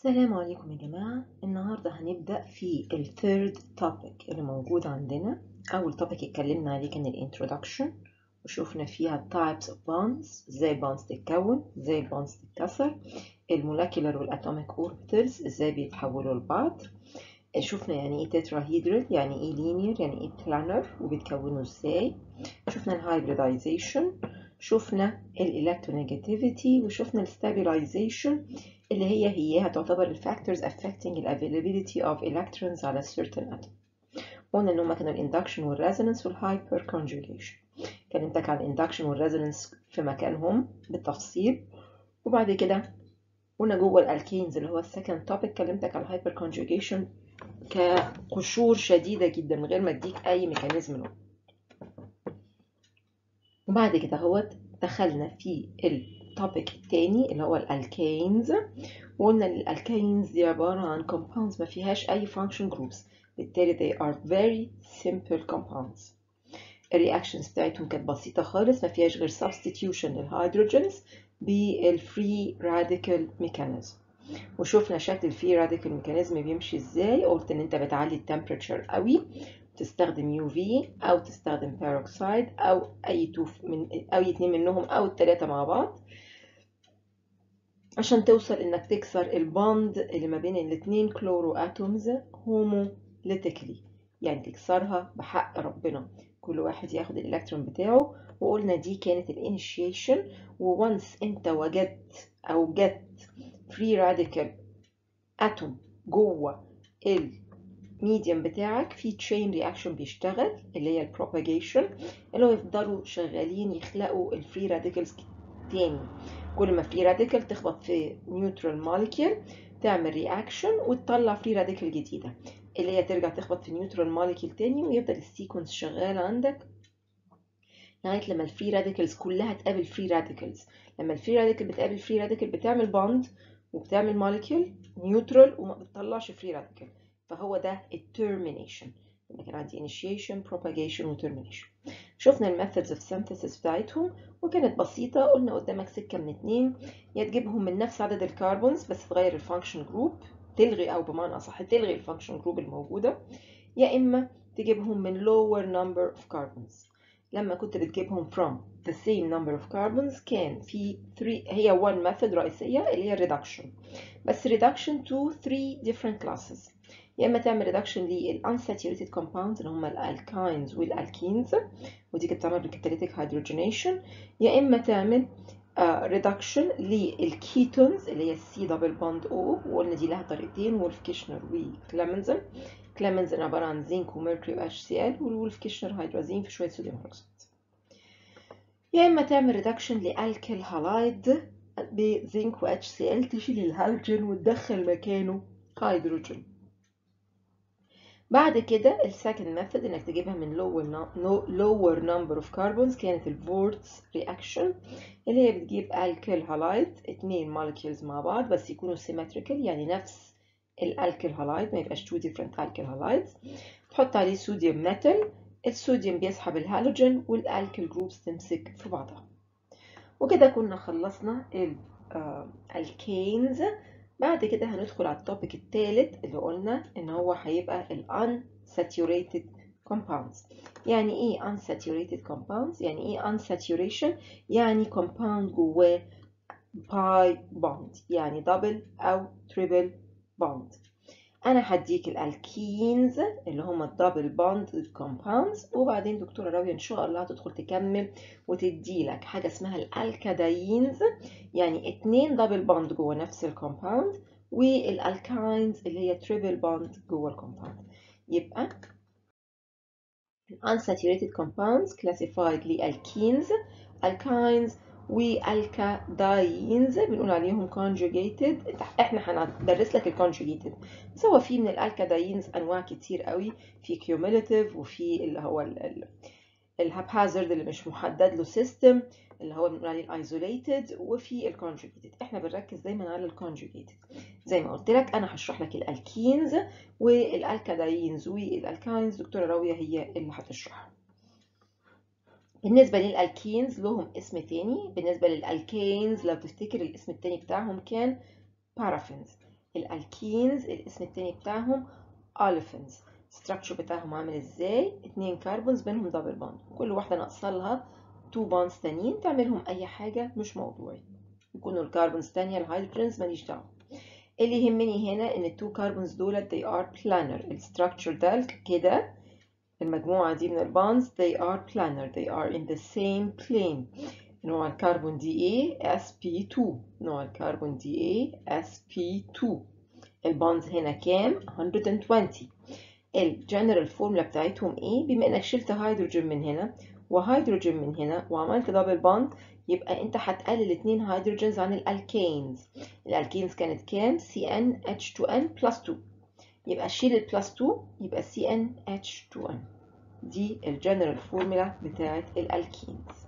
السلام عليكم يا جماعة النهاردة هنبدأ في ال third topic اللي موجود عندنا أول topic اتكلمنا عليه كان ال introduction وشوفنا فيها types of bonds ازاي bonds تتكون ازاي bonds تتكسر المولكيولر والاتوميك orbitals ازاي بيتحولوا لبعض شوفنا يعني ايه tetrahedral يعني ايه linear يعني ايه planar وبيتكونوا ازاي شوفنا الهايبريدايزيشن شوفنا الالكترونيجاتيفيتي وشوفنا الستابيلايزيشن اللي هي هي هتعتبر الفاكتورز affecting ال availability of electrons على certain atom قلنا ان هما كانوا الاندكشن والريزونانس والهايبر كونجوجيشن كلمتك عن الاندكشن والريزونانس في مكانهم بالتفصيل وبعد كده قلنا جوه الالكينز اللي هو السكند توبيك كلمتك على الهايبر كونجوجيشن كقشور شديده جدا من غير ما اديك اي ميكانيزم له وبعد كده هو دخلنا في التوبيك التاني اللي هو الالكينز وقلنا ان الالكينز دي عباره عن compounds ما فيهاش اي function groups بالتالي they are very simple compounds الرياكشنز بتاعتهم كانت بسيطة خالص ما فيهاش غير substitution للهيدروجينز بالفري راديكال ميكانيزم وشوفنا شكل الفري راديكال ميكانيزم بيمشي ازاي قلت ان انت بتعلي التمبريتشر قوي تستخدم يو في او تستخدم بيروكسيد او اي توف من او اتنين منهم او التلاتة مع بعض عشان توصل انك تكسر البوند اللي ما بين الاتنين كلورو اتومز هوموليتيكلي يعني تكسرها بحق ربنا كل واحد ياخد الالكترون بتاعه وقلنا دي كانت الانيشيشن وونس انت وجدت او جدت فري راديكال اتوم جوه الميديم بتاعك في تشين رياكشن بيشتغل اللي هي البروباجيشن اللي هو يفضلوا شغالين يخلقوا الفري راديكالز تاني كل ما فري راديكال تخبط في نيوترال موليكيول تعمل رياكشن وتطلع فري راديكال جديده اللي هي ترجع تخبط في نيوترال موليكيول تاني ويفضل السيكونس شغال عندك لغايه لما الفري راديكالز كلها تقابل فري راديكالز لما الفري راديكال بتقابل فري راديكال بتعمل بوند وبتعمل موليكيول نيوترال وما بتطلعش فري راديكال فهو ده الترمينيشن يبقى كان عندي initiation propagation و termination شفنا الميثودز اوف synthesis بتاعتهم وكانت بسيطة قلنا قدامك سكة من اتنين يا تجيبهم من نفس عدد الكربونز بس تغير الفانكشن جروب تلغي او بمعنى اصح تلغي الفانكشن جروب الموجودة يا اما تجيبهم من lower number of carbons لما كنت بتجيبهم from the same number of carbons كان في 3 هي one method رئيسية اللي هي reduction بس reduction to three different classes يا اما تعمل reduction لل unsaturated compounds اللي هم الالكاينز والالكينز ودي كانت بتعمل بالكتاليتيك hydrogenation يا اما تعمل uh, reduction للكيتونز اللي هي السي دبل بوند او وقلنا دي لها طريقتين وولف كيشنر وكلامنزن كلامنزن عباره عن زنك وميركوري واتش سي ال والولف كيشنر هيدرازين في شويه صوديوم هيدروكسيد يا اما تعمل ريدكشن لالكيل هالايد بزنك و اتش سي ال تشيل الهالوجين وتدخل مكانه هيدروجين بعد كده السكند ميثود انك تجيبها من lower, no, lower number of carbons كانت الفورتس رياكشن اللي هي بتجيب الكيل هالايد اتنين مولكيولز مع بعض بس يكونوا symmetrical يعني نفس الالكيل هالايد ما يبقاش two different الكيل هالايدز تحط عليه صوديوم ميتال الصوديوم بيسحب الهالوجين والالكيل جروبس تمسك في بعضها وكده كنا خلصنا الالكينز بعد كده هندخل على التوبيك الثالث اللي قلنا ان هو هيبقى ال unsaturated compounds يعني ايه unsaturated compounds يعني ايه unsaturation يعني compound جواه باي bond يعني double او triple bond انا هديك الالكينز اللي هما الدبل بوند كومباوندز وبعدين دكتوره راويه ان شاء الله هتدخل تكمل وتدي لك حاجه اسمها الالكاداينز يعني اتنين دبل بوند جوه نفس الكومباوند والالكاينز اللي هي تريبل بوند جوه الكومباوند يبقى unsaturated compounds classified لالكينز alkynes والكاداينز بنقول عليهم conjugated احنا هندرس لك الكونجوجيتد بس هو في من الالكاداينز انواع كتير قوي في cumulative وفي اللي هو الهابهازارد اللي مش محدد له سيستم اللي هو بنقول عليه الايزوليتد وفي الكونجوجيتد احنا بنركز دايما على الكونجوجيتد زي ما قلت لك انا هشرح لك الالكينز والالكاداينز والالكاينز دكتوره راويه هي اللي هتشرحها بالنسبة للألكينز لهم اسم تاني بالنسبة للألكينز لو تفتكر الاسم التاني بتاعهم كان بارافينز الالكينز الاسم التاني بتاعهم olefins الستراكشر بتاعهم عامل ازاي اتنين كربونز بينهم دبل بوند كل واحده ناقصه لها تو بوندز تانيين تعملهم اي حاجه مش موضوعي يكونوا الكربونز تانية الهيدروجينز ماليش دعوه اللي يهمني هنا ان التو كربونز دول they are planar الستراكشر ده كده المجموعه دي من البوندز they are planar they are in the same plane نوع الكربون دي ايه sp2 نوع الكربون دي ايه sp2 البوندز هنا كام 120 الجنرال فورمولا بتاعتهم ايه بما انك شلت هيدروجين من هنا وهيدروجين من هنا وعملت دبل بوند يبقى انت هتقلل اتنين هيدروجينز عن الالكينز الالكينز كانت كام CnH2n plus 2 يبقى شيل البلس 2 يبقى CnH2n دي الجنرال فورمولا بتاعت الالكينز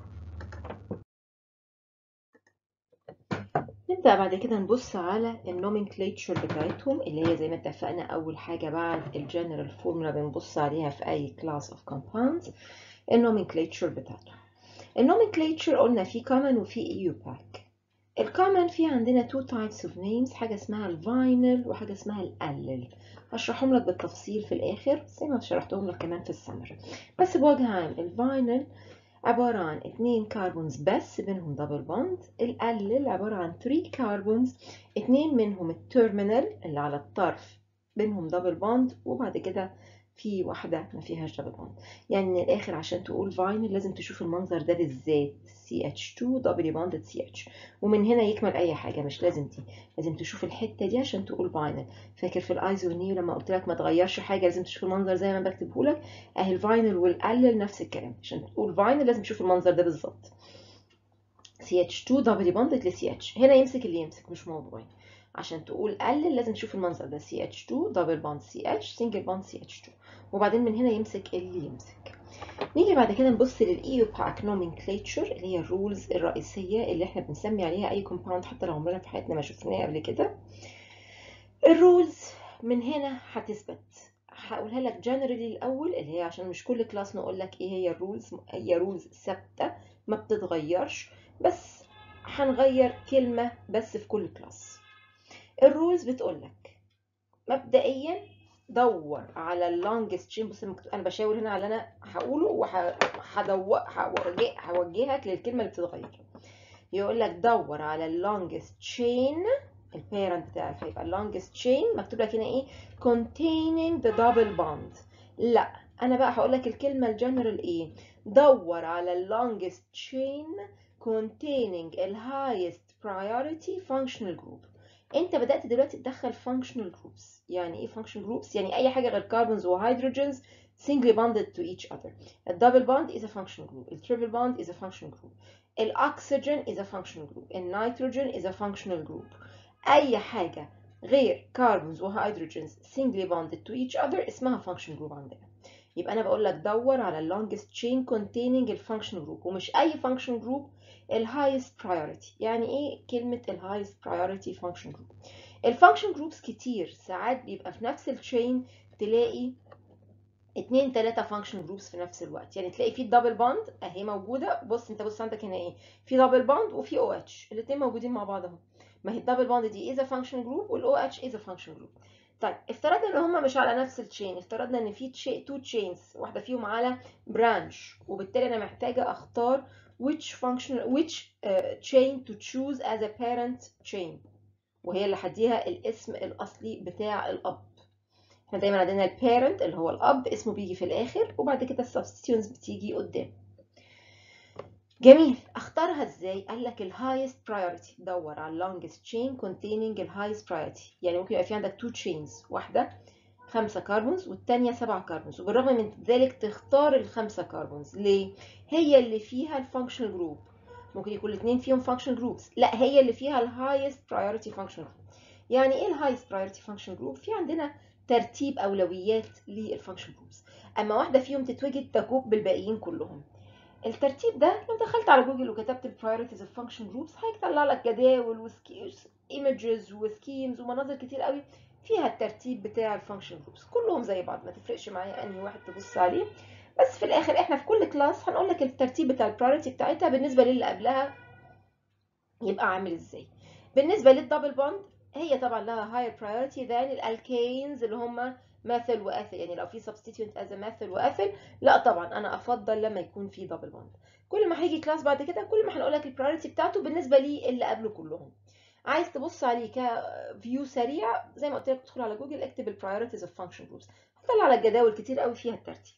نبدأ بعد كده نبص على النومنكليتشر بتاعتهم اللي هي زي ما اتفقنا أول حاجة بعد الجنرال فورمولا بنبص عليها في أي كلاس اوف compounds النومنكليتشر بتاعتهم النومنكليتشر قلنا في common وفي EUPAC الكومن في عندنا two types of names حاجة اسمها الفاينل وحاجة اسمها الألل هشرحهم لك بالتفصيل في الآخر زي ما شرحتهم لك كمان في السمر بس بوجه عام الفاينل عبارة عن اتنين كربونز بس بينهم دبل بوند الألل عبارة عن 3 كربونز اتنين منهم التيرمينال اللي على الطرف بينهم دبل بوند وبعد كده في واحدة ما فيهاش دبل بوند يعني من الآخر عشان تقول فاينل لازم تشوف المنظر ده بالذات CH2 دبل بوند CH ومن هنا يكمل أي حاجة مش لازم دي لازم تشوف الحتة دي عشان تقول فاينل فاكر في الأيزو والنيو لما قلت لك ما تغيرش حاجة لازم تشوف المنظر زي ما بكتبه لك أهي الفاينل والألل نفس الكلام عشان تقول فاينل لازم تشوف المنظر ده بالظبط CH2 دبل بوند ل CH هنا يمسك اللي يمسك مش موضوعي عشان تقول قلل لازم تشوف المنظر ده CH2 دبل بوند CH سنجل بوند CH2 وبعدين من هنا يمسك اللي يمسك نيجي بعد كده نبص للإيوباك نومنكليتشر اللي هي الرولز الرئيسية اللي احنا بنسمي عليها أي كومباوند حتى لو عمرنا في حياتنا ما شفناه قبل كده الرولز من هنا هتثبت هقولها لك جنرالي الأول اللي هي عشان مش كل كلاس نقول لك إيه هي الرولز هي رولز ثابتة ما بتتغيرش بس هنغير كلمة بس في كل كلاس الرولز بتقول لك مبدئيا دور على اللونجست تشين بص انا بشاور هنا على اللي انا هقوله وهوجهك للكلمه اللي بتتغير يقول لك دور على اللونجست تشين البيرنت بتاعك هيبقى اللونجست تشين مكتوب لك هنا ايه containing the double bond لا انا بقى هقول لك الكلمه الجنرال ايه دور على اللونجست تشين containing ال highest priority functional group انت بدات دلوقتي تدخل functional groups يعني ايه functional groups يعني اي حاجه غير كربونز وهيدروجينز singly bonded to each other الدبل bond is a functional group التريبل bond is a functional group الاكسجين is a functional group النيتروجين is a functional group اي حاجه غير كربونز وهيدروجينز singly bonded to each other اسمها functional group عندنا يبقى انا بقول لك دور على اللونجست تشين containing الفانكشنال جروب ومش اي فانكشنال جروب الهايست برايورتي يعني ايه كلمه الهايست برايورتي فانكشن جروب الفانكشن جروبس كتير ساعات بيبقى في نفس التشين تلاقي اتنين تلاتة فانكشن جروبس في نفس الوقت يعني تلاقي في الدبل باند اهي موجوده بص انت بص عندك هنا ايه في دبل باند وفي او اتش الاتنين موجودين مع بعض اهو ما هي الدبل باند دي از فانكشن جروب والاو اتش از فانكشن جروب طيب افترضنا ان هما مش على نفس التشين افترضنا ان في تو تشينز واحده فيهم على برانش وبالتالي انا محتاجه اختار which function which uh, chain to choose as a parent chain وهي اللي هديها الاسم الاصلي بتاع الاب احنا دايما عندنا البيرنت اللي هو الاب اسمه بيجي في الاخر وبعد كده السبستيتيونز بتيجي قدام جميل اختارها ازاي قال لك الهايست برايورتي دور على اللونجست تشين containing الهايست برايورتي يعني ممكن يبقى في عندك تو تشينز واحده خمسة كربونز والتانية سبعة كربونز وبالرغم من ذلك تختار الخمسة كربونز ليه؟ هي اللي فيها الفانكشنال جروب ممكن يكون الاثنين فيهم فانكشنال جروبس لا هي اللي فيها الهايست برايورتي فانكشنال جروب يعني ايه الهايست برايورتي فانكشنال جروب؟ في عندنا ترتيب اولويات للفانكشنال جروبس اما واحدة فيهم تتوجد تجوب بالباقيين كلهم الترتيب ده لو دخلت على جوجل وكتبت البرايورتيز اوف فانكشن جروبس هيطلع لك جداول وايمجز وسكيمز ومناظر كتير قوي فيها الترتيب بتاع الفانكشن جروبس كلهم زي بعض ما تفرقش معايا انهي واحد تبص عليه بس في الاخر احنا في كل كلاس هنقول لك الترتيب بتاع البرايورتي بتاعتها بالنسبه للي قبلها يبقى عامل ازاي بالنسبه للدبل بوند هي طبعا لها higher priority than الالكينز اللي هم ماثل واثل يعني لو في substituent as a ماثل واثل لا طبعا انا افضل لما يكون في دبل بوند كل ما هيجي كلاس بعد كده كل ما هنقول لك البرايورتي بتاعته بالنسبه لي اللي قبله كلهم عايز تبص عليه كفيو سريع زي ما قلت لك ادخل على جوجل اكتب البرايورتيز اوف فانكشن جروبس هتطلع على الجداول كتير قوي فيها الترتيب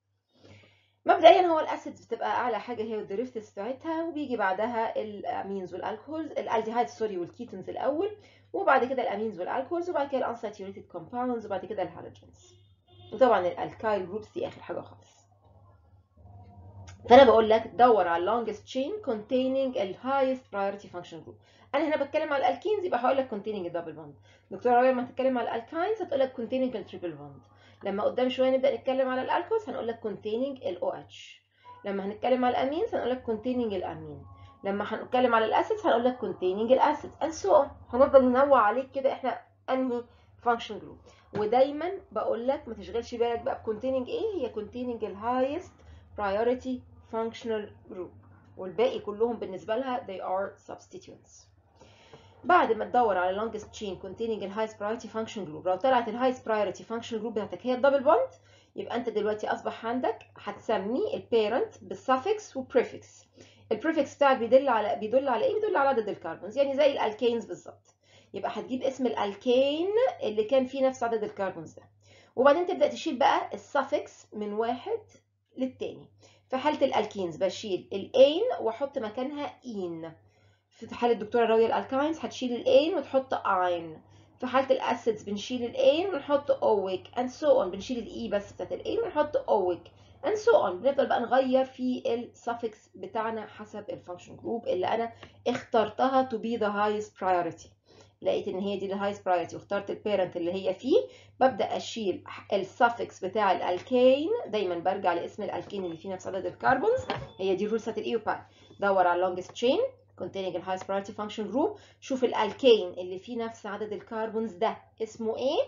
مبدئيا هو الاسيدز بتبقى اعلى حاجه هي الديريفتيفز بتاعتها وبيجي بعدها الامينز والالكولز الالديهايد سوري والكيتونز الاول وبعد كده الامينز والالكولز وبعد كده الانساتيوريتد كومباوندز وبعد كده الهالوجينز وطبعا الالكايل جروبس دي اخر حاجه خالص فانا بقول لك دور على longest chain containing ال highest priority function group انا هنا بتكلم على الالكينز يبقى هقول لك containing الدبل بوند دكتوره رابيا لما تتكلم على الالكاينز هتقول لك containing التريبل بوند لما قدام شويه نبدا نتكلم على الالكولز هنقول لك containing ال OH لما هنتكلم على الامينز هنقول لك containing الامين لما هنتكلم على الاسيدز هنقول لك containing الاسيدز and so on هنفضل ننوع عليك كده احنا انهي function group ودايما بقول لك ما تشغلش بالك بقى containing ايه هي containing ال highest priority functional group والباقي كلهم بالنسبه لها they are substituents بعد ما تدور على longest chain containing ال highest priority function group لو طلعت ال highest priority function group بتاعتك هي الدبل بوند يبقى انت دلوقتي اصبح عندك هتسمي البيرنت بالسفكس والبريفكس البريفكس بتاعك بيدل على بيدل على ايه بيدل على عدد الكربونز يعني زي الالكينز بالظبط يبقى هتجيب اسم الالكين اللي كان فيه نفس عدد الكربونز ده وبعدين تبدا تشيل بقى السفكس من واحد للتاني في حاله الالكينز بشيل الان واحط مكانها ان في حاله الدكتوره راويه الالكاينز هتشيل الان وتحط اين في حاله الاسيدز بنشيل الان ونحط اويك and so on بنشيل الاي بس بتاعت الان ونحط اويك and so on بنفضل بقى نغير في السفكس بتاعنا حسب الفانكشن جروب اللي انا اخترتها to be the highest priority لقيت ان هي دي الهايست برايورتي واخترت البيرنت اللي هي فيه ببدا اشيل السفكس بتاع الالكين دايما برجع لاسم الالكين اللي فيه نفس عدد الكربونز هي دي الرول بتاعت الايوباك دور على longest chain containing the highest priority function group شوف الالكين اللي فيه نفس عدد الكربونز ده اسمه ايه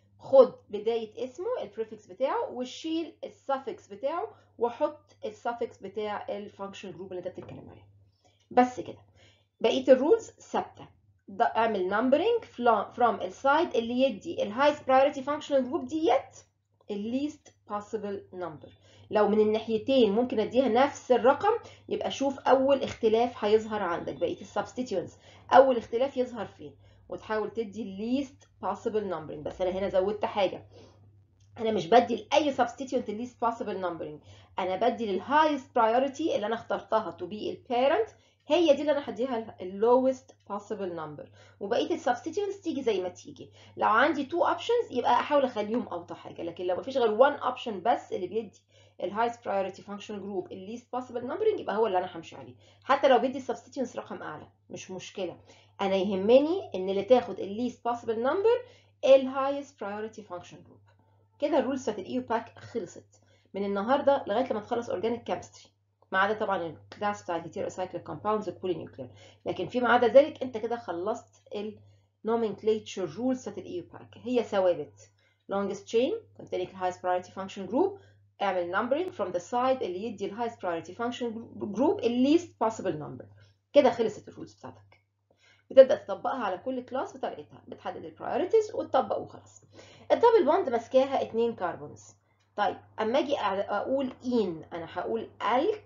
خد بداية اسمه البريفكس بتاعه وشيل السفكس بتاعه وحط السفكس بتاع الفانكشن جروب اللي انت بتتكلم عليه بس كده بقية الرولز ثابتة اعمل numbering from السايد اللي يدي ال highest priority functional group ديت ال least possible number لو من الناحيتين ممكن اديها نفس الرقم يبقى شوف اول اختلاف هيظهر عندك بقيه السبستيتيونز اول اختلاف يظهر فين وتحاول تدي least possible numbering بس انا هنا زودت حاجه انا مش بدي لاي substituent ال least possible numbering انا بدي لل highest priority اللي انا اخترتها to be ال parent هي دي اللي انا هديها ال lowest possible number وبقيه السبستيتيونز تيجي زي ما تيجي لو عندي two options يبقى احاول اخليهم اوطى حاجه لكن لو مفيش غير one option بس اللي بيدي ال highest priority functional group ال least possible numbering يبقى هو اللي انا همشي عليه حتى لو بدي السبستيتيونز رقم اعلى مش مشكله انا يهمني ان اللي تاخد ال least possible number ال highest priority function group كده الرولز بتاعت الايو باك خلصت من النهارده لغايه لما تخلص اورجانيك كيمستري ما عدا طبعا الكلاس بتاع الهيتيرو سايكل كومباوندز والبولي نيوكلير لكن فيما عدا ذلك انت كده خلصت النومنكليتشر رولز بتاعت الايو باك هي ثوابت longest chain containing the highest priority function group اعمل numbering from the side اللي يدي ال highest priority function group ال least possible number كده خلصت الرولز بتاعتك بتبدا تطبقها على كل كلاس بطريقتها بتحدد البرايورتيز وتطبق وخلاص الدبل بوند ماسكاها اتنين كربونز طيب اما اجي اقول ان انا هقول الك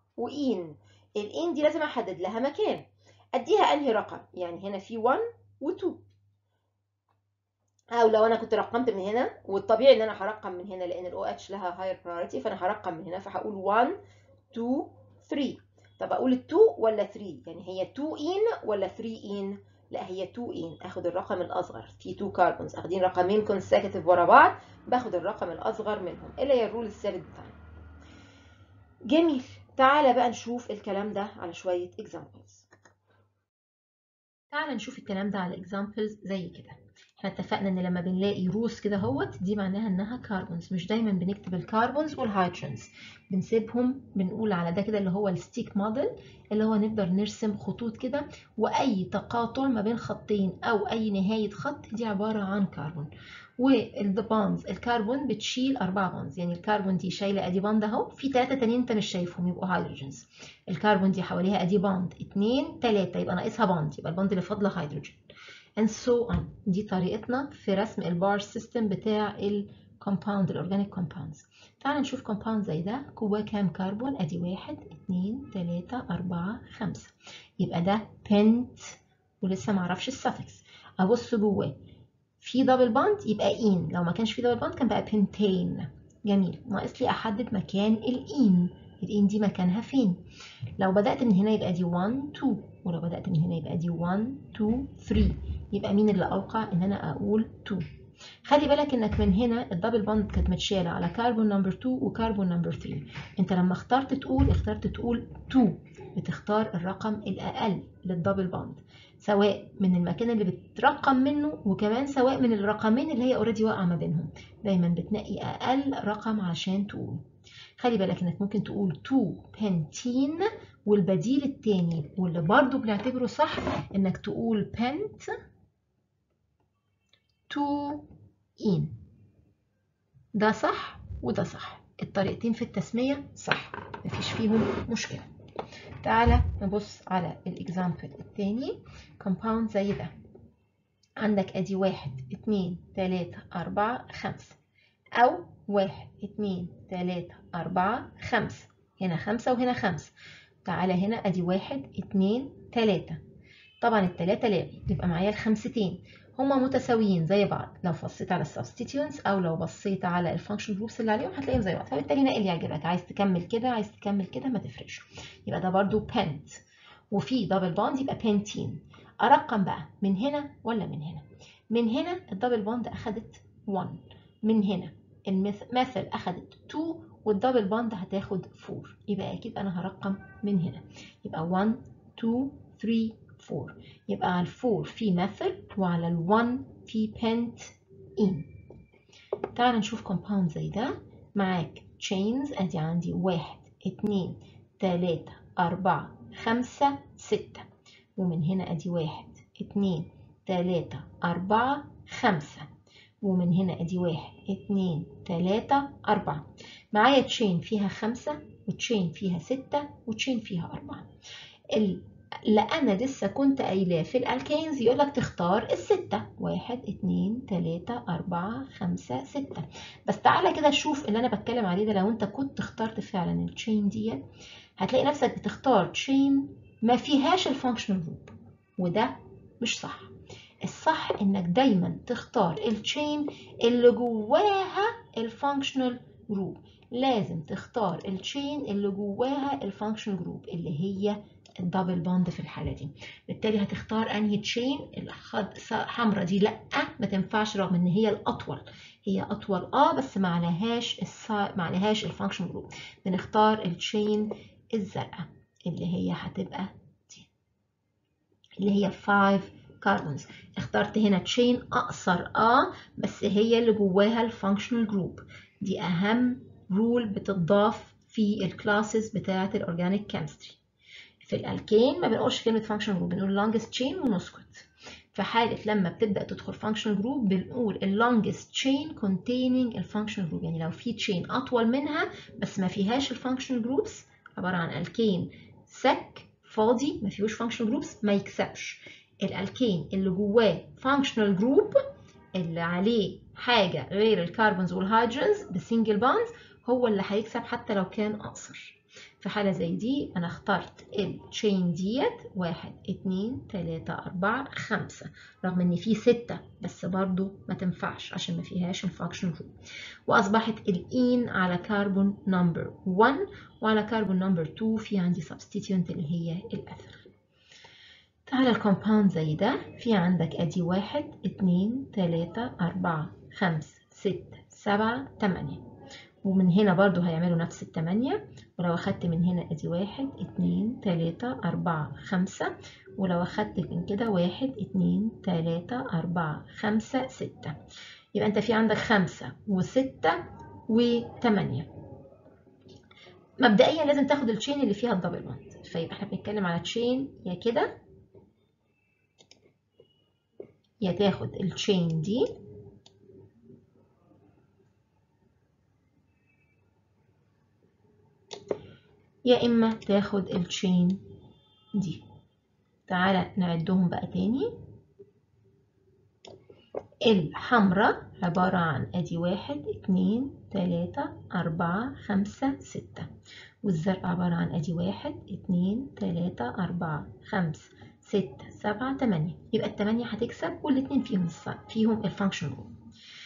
وان الان دي لازم احدد لها مكان اديها انهي رقم يعني هنا في 1 و2 او لو انا كنت رقمت من هنا والطبيعي ان انا هرقم من هنا لان الاو اتش لها هاير برايورتي فانا هرقم من هنا فهقول 1 2 3 طب اقول 2 ولا 3 يعني هي 2 ان ولا 3 ان لا هي 2 ان اخد الرقم الاصغر في 2 كربونز اخدين رقمين كونسيكتيف ورا بعض باخد الرقم الاصغر منهم اللي هي الرول الثابت بتاعنا جميل تعالى بقى نشوف الكلام ده على شويه اكزامبلز تعالى نشوف الكلام ده على اكزامبلز زي كده احنا اتفقنا ان لما بنلاقي روس كده اهوت دي معناها انها كربونز مش دايما بنكتب الكربونز والهيدروجينز بنسيبهم بنقول على ده كده اللي هو الستيك موديل اللي هو نقدر نرسم خطوط كده واي تقاطع ما بين خطين او اي نهايه خط دي عباره عن كربون والبونز الكربون بتشيل أربعة بونز يعني الكربون دي شايلة أدي بوند أهو في تلاتة تانيين أنت مش شايفهم يبقوا هيدروجينز الكربون دي حواليها أدي بوند اتنين تلاتة يبقى ناقصها بوند يبقى البوند اللي فاضلة هيدروجين and so on دي طريقتنا في رسم البار سيستم بتاع الكومباوند الاورجانيك كومباوندز تعال نشوف كومباوند زي ده جواه كام كربون ادي واحد اتنين تلاتة اربعة خمسة يبقى ده بنت ولسه معرفش السفكس ابص جواه في دبل باند يبقى ان لو ما كانش في دبل باند كان بقى بنتين جميل ناقص لي احدد مكان الان الان دي مكانها فين لو بدأت من هنا يبقى دي 1 2 ولو بدأت من هنا يبقى دي 1 2 3 يبقى مين اللي أوقع إن أنا أقول 2 خلي بالك إنك من هنا الدبل باند كانت متشالة على كربون نمبر 2 وكربون نمبر 3 أنت لما اخترت تقول اخترت تقول 2 بتختار الرقم الأقل للدبل باند سواء من المكان اللي بترقم منه وكمان سواء من الرقمين اللي هي اوريدي واقعة ما بينهم دايما بتنقي أقل رقم عشان تقول خلي بالك انك ممكن تقول 2 بنتين والبديل التاني واللي برضو بنعتبره صح انك تقول بنت 2 ان ده صح وده صح الطريقتين في التسمية صح مفيش فيهم مشكلة تعالى نبص على الاكزامبل التاني كومباوند زي ده عندك ادي واحد اتنين تلاتة اربعة خمسة او واحد اتنين تلاتة أربعة خمسة هنا خمسة وهنا خمسة تعالى هنا أدي واحد اتنين تلاتة طبعا التلاتة لاغي يبقى معايا الخمستين هما متساويين زي بعض لو بصيت على السبستيتيونز أو لو بصيت على الفانكشن جروبس اللي عليهم هتلاقيهم زي بعض فبالتالي نقل يعجبك عايز تكمل كده عايز تكمل كده ما تفرقش يبقى ده برضو بنت وفي دبل باند يبقى بنتين أرقم بقى من هنا ولا من هنا من هنا الدبل باند أخدت 1 من هنا المثل أخدت 2 والدبل باند هتاخد 4 يبقى أكيد أنا هرقم من هنا يبقى 1 2 3 4 يبقى على ال 4 في مثل وعلى ال 1 في بنت إن تعال نشوف كومباوند زي ده معاك chains أدي عندي 1 2 3 4 5 6 ومن هنا أدي 1 2 3 4 5 ومن هنا ادي واحد اتنين تلاتة اربعة معايا تشين فيها خمسة وتشين فيها ستة وتشين فيها اربعة اللي انا لسه كنت قايلاه في الالكينز يقولك تختار الستة واحد اتنين تلاتة اربعة خمسة ستة بس تعالى كده شوف اللي انا بتكلم عليه ده لو انت كنت اخترت فعلا التشين دي هتلاقي نفسك بتختار تشين ما فيهاش الفانكشنال جروب وده مش صح الصح انك دايما تختار التشين اللي جواها الفانكشنال جروب لازم تختار التشين اللي جواها الفانكشنال جروب اللي هي الدبل بوند في الحالة دي بالتالي هتختار انهي تشين الحمراء دي لا ما تنفعش رغم ان هي الاطول هي اطول اه بس ما عليهاش الصا... ما عليهاش الفانكشن جروب بنختار التشين الزرقاء اللي هي هتبقى دي اللي هي 5 كاربونز اخترت هنا تشين اقصر اه بس هي اللي جواها الفانكشنال جروب دي اهم رول بتضاف في الكلاسز بتاعه الاورجانيك كيمستري في الالكين ما بنقولش كلمه فانكشنال جروب بنقول longest chain ونسكت في حالة لما بتبدأ تدخل functional group بنقول ال longest chain containing ال functional group يعني لو في chain أطول منها بس ما فيهاش ال functional groups عبارة عن الكين سك فاضي ما فيهوش functional groups ما يكسبش الالكين اللي جواه functional group اللي عليه حاجة غير الكربونز والهيدروجينز بسنجل بونز هو اللي هيكسب حتى لو كان أقصر في حالة زي دي أنا اخترت التشين ديت واحد اتنين تلاتة أربعة خمسة رغم إن في ستة بس برضو ما تنفعش عشان ما فيهاش الفانكشن جروب وأصبحت الإين على كربون نمبر 1 وعلى كربون نمبر 2 في عندي سبستيتيونت اللي هي الأثر تعالى الكومباوند زي ده في عندك ادي واحد اتنين تلاتة اربعة خمسة ستة سبعة تمانية ومن هنا برضو هيعملوا نفس التمانية ولو اخدت من هنا ادي واحد اتنين تلاتة اربعة خمسة ولو اخدت من كده واحد اتنين تلاتة اربعة خمسة ستة يبقى انت في عندك خمسة وستة وتمانية مبدئيا لازم تاخد التشين اللي فيها الدبل بوند فيبقى احنا بنتكلم على تشين يا كده يا تاخد التشين دي يا إما تاخد التشين دي تعالى نعدهم بقى تاني الحمراء عبارة عن ادي واحد اتنين تلاتة أربعة خمسة ستة والزرقاء عبارة عن ادي واحد اتنين تلاتة أربعة خمسة ستة سبعة تمانية يبقى التمانية هتكسب والاتنين فيهم فيهم الفانكشن جروب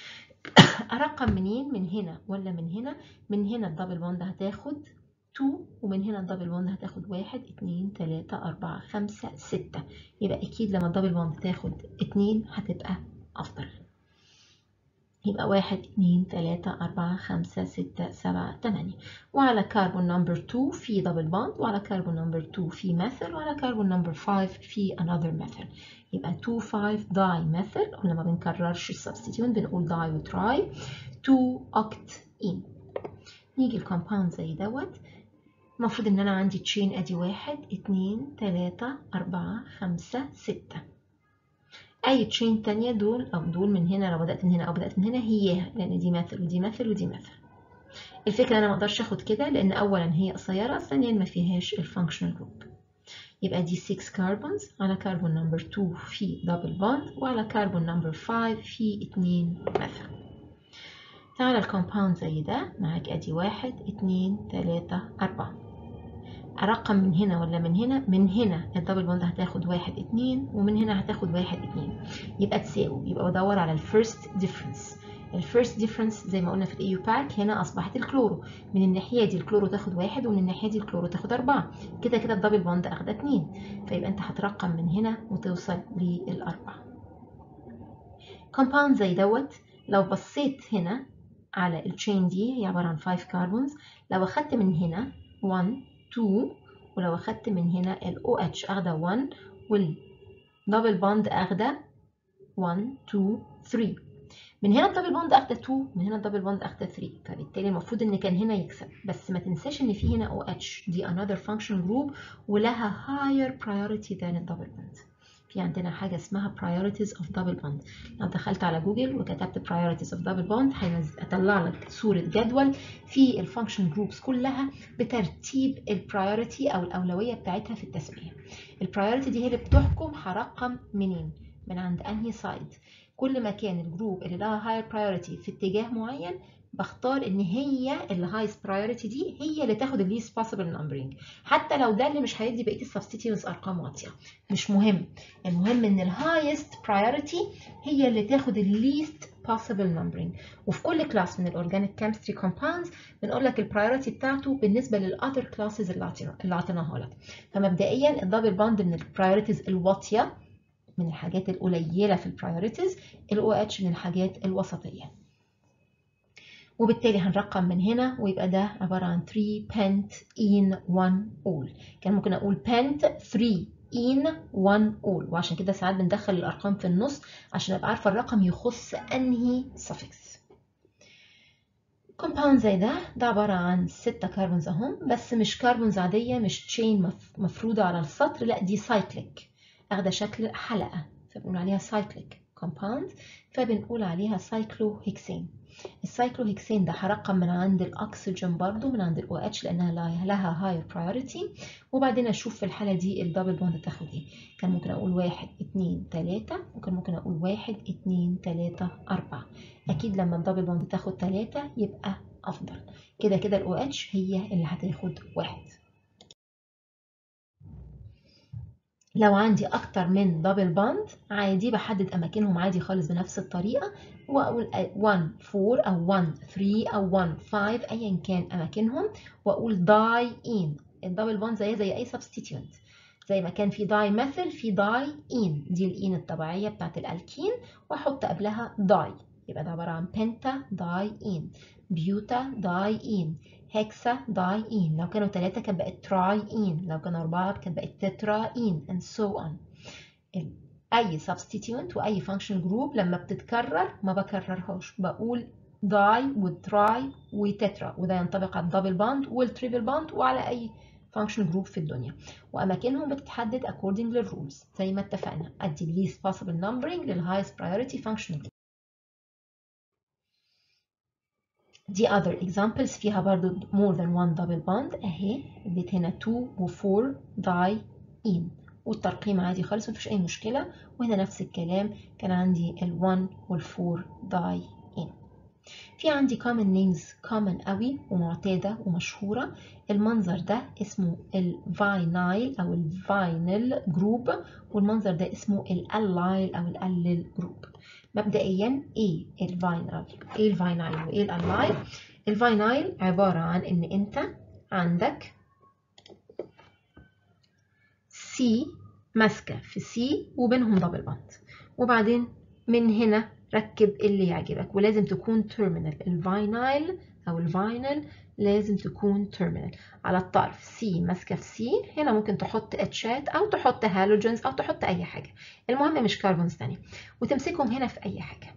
أرقم منين من هنا ولا من هنا من هنا الدبل بوند هتاخد 2 ومن هنا الدبل بوند هتاخد واحد اتنين تلاتة أربعة خمسة ستة يبقى أكيد لما الدبل بوند تاخد اتنين هتبقى أفضل يبقى واحد اتنين تلاتة أربعة خمسة ستة سبعة تمانية وعلى كربون نمبر 2 في دبل بوند وعلى كربون نمبر 2 في ميثل وعلى كربون نمبر 5 في another method يبقى 2 5 داي ميثل قلنا ما بنكررش السبستيتيوت بنقول داي وتراي 2 اوكت ان نيجي الكومباوند زي دوت المفروض ان انا عندي تشين ادي واحد اتنين تلاتة اربعة خمسة ستة اي تشين تانية دول او دول من هنا لو بدأت من هنا او بدأت من هنا هياها لان دي مثل ودي مثل ودي مثل الفكرة انا ما اقدرش اخد كده لان اولا هي قصيرة ثانيا ما فيهاش الفانكشنال جروب يبقى دي 6 كربونز على كربون نمبر 2 في دبل بوند وعلى كربون نمبر 5 في 2 مثل تعالى الكومباوند زي ده معاك ادي واحد اتنين تلاتة اربعة ارقم من هنا ولا من هنا من هنا الدبل بوند هتاخد واحد اتنين ومن هنا هتاخد واحد اتنين يبقى تساوي يبقى بدور على الفيرست ديفرنس الفيرست ديفرنس زي ما قلنا في الايو باك هنا اصبحت الكلورو من الناحيه دي الكلورو تاخد واحد ومن الناحيه دي الكلورو تاخد اربعه كده كده الدبل بوند اخده اتنين فيبقى انت هترقم من هنا وتوصل للاربعه كومباوند زي دوت لو بصيت هنا على التشين دي هي عباره عن 5 كربونز لو اخدت من هنا 1 2 ولو اخدت من هنا ال OH اخده 1 والدبل بوند اخده 1 2 3 من هنا الدبل بوند اخده 2 من هنا الدبل بوند اخده 3 فبالتالي المفروض ان كان هنا يكسب بس ما تنساش ان في هنا OH دي another function group ولها higher priority than الدبل بوند في عندنا حاجة اسمها priorities of double bond لو دخلت على جوجل وكتبت priorities of double bond هيطلع لك صورة جدول في الفانكشن جروبس كلها بترتيب البرايورتي أو الأولوية بتاعتها في التسمية البرايورتي دي هي اللي بتحكم هرقم منين من عند أنهي سايد كل ما كان الجروب اللي لها higher priority في اتجاه معين بختار ان هي الهايست برايورتي دي هي اللي تاخد الليست possible numbering حتى لو ده اللي مش هيدي بقيه السبستيتيوتس ارقام واطيه مش مهم المهم ان الهايست برايورتي هي اللي تاخد الليست possible numbering وفي كل كلاس من الاورجانيك كيمستري كومباوندز بنقول لك البرايورتي بتاعته بالنسبه للاذر كلاسز اللي اعطيناها لك فمبدئيا الدبل بوند من البرايورتيز الواطيه من الحاجات القليله في البرايورتيز الاو اتش من الحاجات الوسطيه وبالتالي هنرقم من هنا ويبقى ده عبارة عن 3 pent in 1 all كان ممكن أقول pent 3 in 1 all وعشان كده ساعات بندخل الأرقام في النص عشان أبقى عارفة الرقم يخص أنهي suffix كومباوند زي ده ده عبارة عن 6 كربونز أهم بس مش كربونز عادية مش تشين مفروضة على السطر لا دي سايكليك أخدة شكل حلقة فبنقول عليها سايكليك كومباوند فبنقول عليها سايكلوهكسين السايكلوهكسين ده هرقم من عند الاكسجين برضو من عند الاو اتش لانها لها هاير برايورتي وبعدين اشوف في الحاله دي الدبل بوند تاخد ايه كان ممكن اقول واحد اتنين تلاته وكان ممكن اقول واحد اتنين تلاته اربعه اكيد لما الدبل بوند تاخد تلاته يبقى افضل كده كده الاو اتش هي اللي هتاخد واحد لو عندي اكتر من دبل باند عادي بحدد اماكنهم عادي خالص بنفس الطريقه واقول 1 4 او 1 3 او 1 5 ايا كان اماكنهم واقول داي ان الدبل باند زيها زي اي سبستيتيوت زي ما كان في داي مثل في داي ان دي الان الطبيعيه بتاعت الالكين واحط قبلها داي يبقى ده عباره عن بنتا داي ان بيوتا داي ان هكسا داي ان لو كانوا ثلاثة كانت بقت تراي ان لو كانوا أربعة كانت بقت تترا ان and so on أي substituent وأي function group لما بتتكرر ما بكررهاش بقول داي وتراي وتترا وده ينطبق على الدبل باند والتريبل باند وعلى أي function group في الدنيا وأماكنهم بتتحدد according للرولز زي ما اتفقنا أدي least possible numbering للhighest priority function group دي other examples فيها برضو more than one double bond اهي اديت هنا 2 و 4 die in والترقيم عادي خالص مفيش اي مشكله وهنا نفس الكلام كان عندي ال1 وال4 داي ان في عندي common names common قوي ومعتادة ومشهورة المنظر ده اسمه الفاينايل أو الفاينل جروب والمنظر ده اسمه الاللايل أو الالل جروب مبدئيا ايه الفاينايل ايه الفاينايل وايه الاللايل الفاينايل عبارة عن ان انت عندك سي ماسكة في سي وبينهم دبل بوند وبعدين من هنا ركب اللي يعجبك ولازم تكون تيرمينال الفاينايل او الفاينل لازم تكون تيرمينال على الطرف سي ماسكه في سي هنا ممكن تحط اتشات او تحط هالوجنز او تحط اي حاجه المهم مش كربونز تانية وتمسكهم هنا في اي حاجه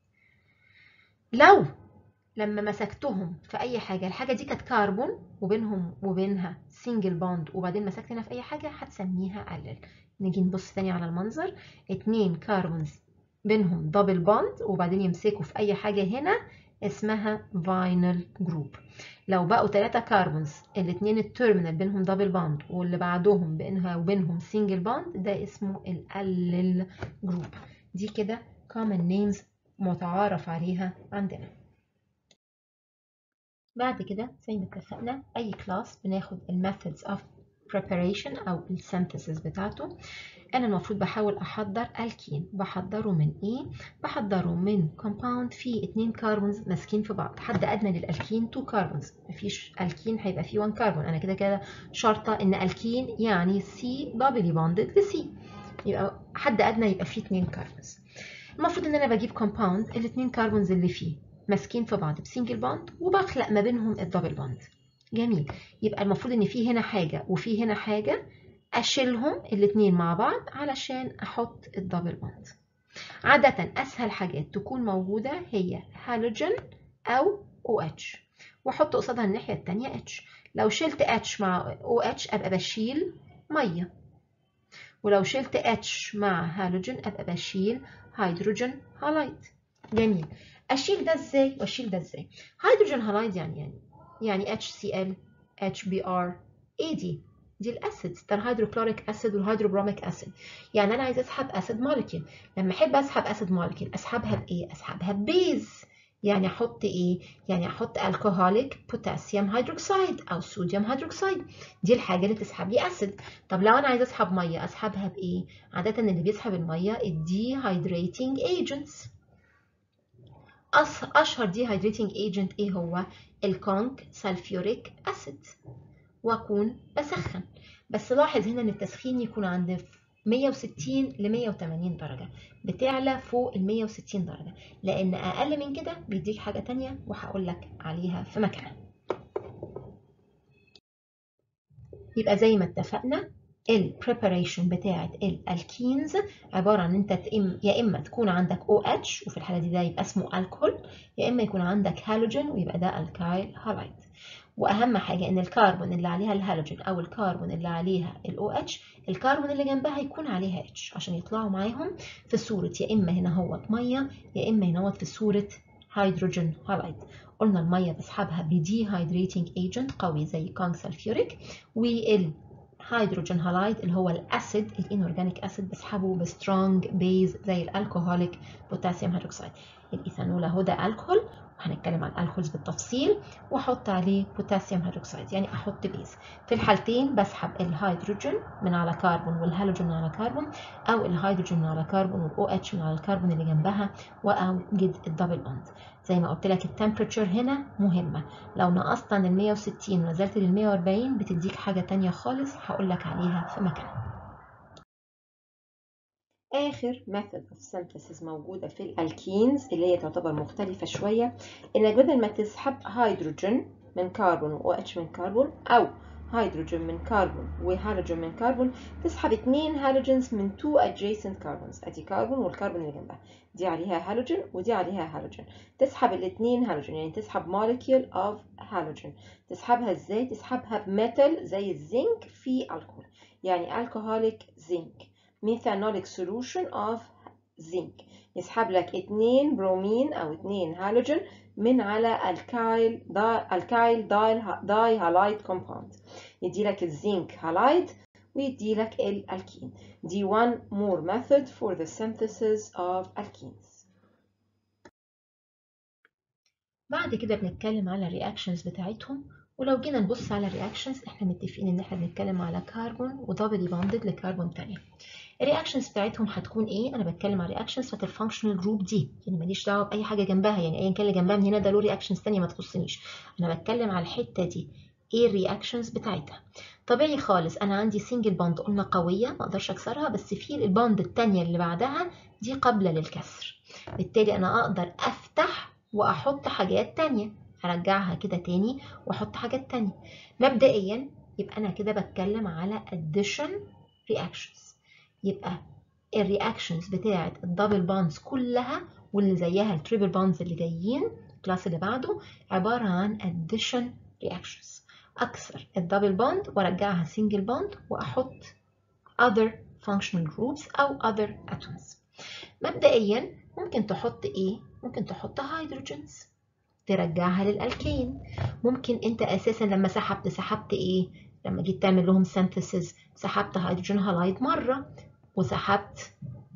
لو لما مسكتهم في اي حاجه الحاجه دي كانت كربون وبينهم وبينها سنجل بوند وبعدين مسكت هنا في اي حاجه هتسميها قلل نيجي نبص تاني على المنظر اتنين كربونز بينهم دبل بوند وبعدين يمسكوا في اي حاجه هنا اسمها فاينل جروب لو بقوا ثلاثة كربونز الاثنين التيرمينال بينهم دبل بوند واللي بعدهم بينها وبينهم سنجل بوند ده اسمه الالل جروب دي كده common names متعارف عليها عندنا بعد كده زي ما اتفقنا اي كلاس بناخد الميثودز اوف preparation او السينثيسيس بتاعته انا المفروض بحاول احضر الكين بحضره من ايه بحضره من كومباوند فيه اتنين كربونز ماسكين في بعض حد ادنى للالكين 2 كربونز مفيش الكين هيبقى فيه 1 كربون انا كده كده شرطه ان الكين يعني سي دبلي بوندد لسي يبقى حد ادنى يبقى فيه اتنين كربونز المفروض ان انا بجيب كومباوند الاتنين كربونز اللي فيه ماسكين في بعض بسنجل بوند وبخلق ما بينهم الدبل بوند جميل يبقى المفروض ان في هنا حاجه وفي هنا حاجه اشيلهم الاتنين مع بعض علشان احط الدبل بوند عادة اسهل حاجات تكون موجودة هي هالوجين او OH واحط قصادها الناحية التانية H لو شلت H مع OH ابقى بشيل مية ولو شلت H مع هالوجين ابقى بشيل هيدروجين هالايد جميل اشيل ده ازاي واشيل ده ازاي هيدروجين هالايد يعني يعني يعني HCl HBr AD دي الاسيدز ده الهيدروكلوريك اسيد والهيدروبروميك اسيد يعني انا عايزه اسحب اسيد مولكيول لما احب اسحب اسيد مولكيول اسحبها بايه اسحبها ببيز يعني احط ايه يعني احط الكحوليك بوتاسيوم هيدروكسيد او صوديوم هيدروكسيد دي الحاجه اللي تسحب لي اسيد طب لو انا عايزه اسحب ميه اسحبها بايه عاده اللي بيسحب الميه الدي هيدريتنج ايجنتس اشهر دي هيدريتنج ايجنت ايه هو الكونك سلفيوريك اسيد واكون بسخن بس لاحظ هنا ان التسخين يكون عند 160 ل 180 درجة بتعلى فوق ال 160 درجة لأن أقل من كده بيديك حاجة تانية وهقول لك عليها في مكانها يبقى زي ما اتفقنا البريباريشن بتاعة الالكينز عبارة عن انت يا اما تكون عندك OH وفي الحالة دي ده يبقى اسمه الكحول يا اما يكون عندك هالوجين ويبقى ده الكايل هالايد واهم حاجه ان الكربون اللي عليها الهالوجين او الكربون اللي عليها الاو اتش الكربون اللي جنبها يكون عليها اتش عشان يطلعوا معاهم في صوره يا اما هنا هوت ميه يا اما هنا هوت في صوره هيدروجين هالايد قلنا الميه بسحبها بدي هيدريتنج ايجنت قوي زي كونج سلفيوريك والهيدروجين هالايد اللي هو الاسيد الانورجانيك اسيد بسحبه بسترونج بيز زي الالكوهوليك بوتاسيوم هيدروكسيد الايثانول اهو ده الكحول هنتكلم عن الكحولز بالتفصيل واحط عليه بوتاسيوم هيدروكسيد يعني احط بيز في الحالتين بسحب الهيدروجين من على كربون والهالوجين من على كربون او الهيدروجين من على كربون والاو اتش من على الكربون اللي جنبها واوجد الدبل بوند زي ما قلت لك التمبريتشر هنا مهمه لو نقصت عن ال 160 ونزلت لل 140 بتديك حاجه تانية خالص هقول لك عليها في مكانها آخر method of synthesis موجودة في الالكينز اللي هي تعتبر مختلفة شوية إنك بدل ما تسحب هيدروجين من كربون و OH من كربون أو هيدروجين من كربون وهالوجين من كربون تسحب اتنين هالوجينز من two adjacent carbons ادي كربون والكربون اللي جنبها دي عليها هالوجين ودي عليها هالوجين تسحب الاتنين هالوجين يعني تسحب molecule of halogen تسحبها ازاي تسحبها بميتال زي الزنك في الكحول يعني alcoholic zinc ميثانوليك solution of zinc يسحب لك اتنين برومين او اتنين هالوجين من على الكايل دا الكايل داي داي هالايد كومباوند يدي لك الزنك هالايد ويديلك الالكين دي one more method for the synthesis of alkenes بعد كده بنتكلم على الرياكشنز بتاعتهم ولو جينا نبص على الرياكشنز احنا متفقين ان احنا بنتكلم على كربون ودبل باندد لكربون تانية الرياكشنز بتاعتهم هتكون ايه انا بتكلم على الرياكشنز بتاعت الفانكشنال جروب دي يعني ماليش دعوه باي حاجه جنبها يعني ايا كان اللي جنبها من هنا ده له رياكشنز تانية ما تخصنيش انا بتكلم على الحته دي ايه الرياكشنز بتاعتها طبيعي خالص انا عندي سنجل باند قلنا قويه ما اقدرش اكسرها بس في الباند التانية اللي بعدها دي قابله للكسر بالتالي انا اقدر افتح واحط حاجات تانية ارجعها كده تاني واحط حاجات تانية مبدئيا يبقى انا كده بتكلم على addition reactions يبقى الرياكشنز بتاعه الدبل بانز كلها واللي زيها التريبل بانز اللي جايين الكلاس اللي بعده عباره عن addition reactions اكسر الدبل باند وارجعها سنجل باند واحط other functional groups او other atoms مبدئيا ممكن تحط ايه ممكن تحط هيدروجينز ترجعها للالكين ممكن انت اساسا لما سحبت سحبت ايه لما جيت تعمل لهم سينثيسيس سحبت هيدروجين هالايد مره وسحبت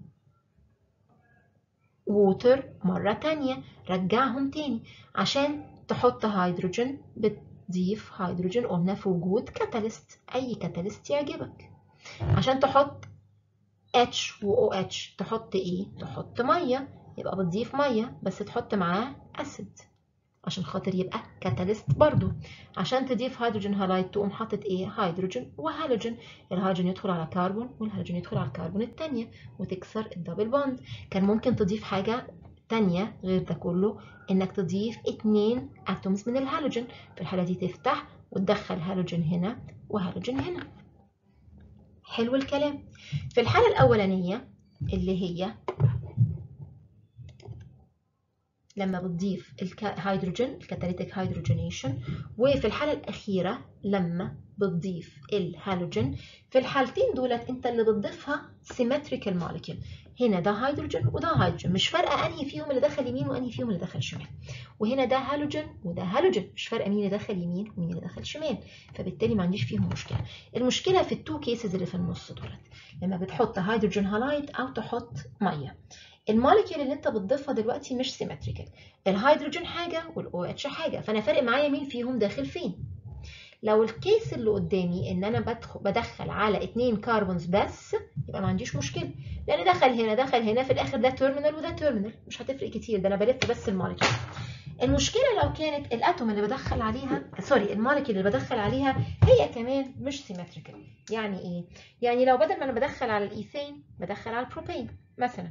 ووتر مرة تانية رجعهم تاني عشان تحط هيدروجين بتضيف هيدروجين قلنا في وجود كاتاليست أي كاتاليست يعجبك عشان تحط H و OH تحط إيه؟ تحط مية يبقى بتضيف مية بس تحط معاه أسيد عشان خاطر يبقى كاتاليست برضو عشان تضيف هيدروجين هالايد تقوم حاطط ايه هيدروجين وهالوجين الهيدروجين يدخل على كربون والهالوجين يدخل على الكربون التانية وتكسر الدبل بوند كان ممكن تضيف حاجة تانية غير ده كله انك تضيف اتنين اتومز من الهالوجين في الحالة دي تفتح وتدخل هالوجين هنا وهالوجين هنا حلو الكلام في الحالة الأولانية اللي هي لما بتضيف الهيدروجين الكاتاليتيك هيدروجينيشن وفي الحالة الأخيرة لما بتضيف الهالوجين في الحالتين دولت انت اللي بتضيفها سيمتريكال موليكيول هنا ده هيدروجين وده هيدروجين مش فارقه انهي فيهم اللي دخل يمين وانهي فيهم اللي دخل شمال وهنا ده هالوجين وده هالوجين مش فارقه مين اللي دخل يمين ومين اللي دخل شمال فبالتالي ما عنديش فيهم مشكله المشكله في التو كيسز اللي في النص دولت لما بتحط هيدروجين هالايد او تحط ميه الموليكيول اللي انت بتضيفها دلوقتي مش سيمتريكال الهيدروجين حاجه والاو اتش حاجه فانا فارق معايا مين فيهم داخل فين لو الكيس اللي قدامي ان انا بدخل, بدخل على اتنين كربونز بس يبقى ما عنديش مشكله لان دخل هنا دخل هنا في الاخر ده تيرمينال وده تيرمينال مش هتفرق كتير ده انا بلف بس الموليكيول المشكله لو كانت الاتوم اللي بدخل عليها سوري الموليكيول اللي بدخل عليها هي كمان مش سيمتريكال يعني ايه يعني لو بدل ما انا بدخل على الايثين بدخل على البروبين مثلا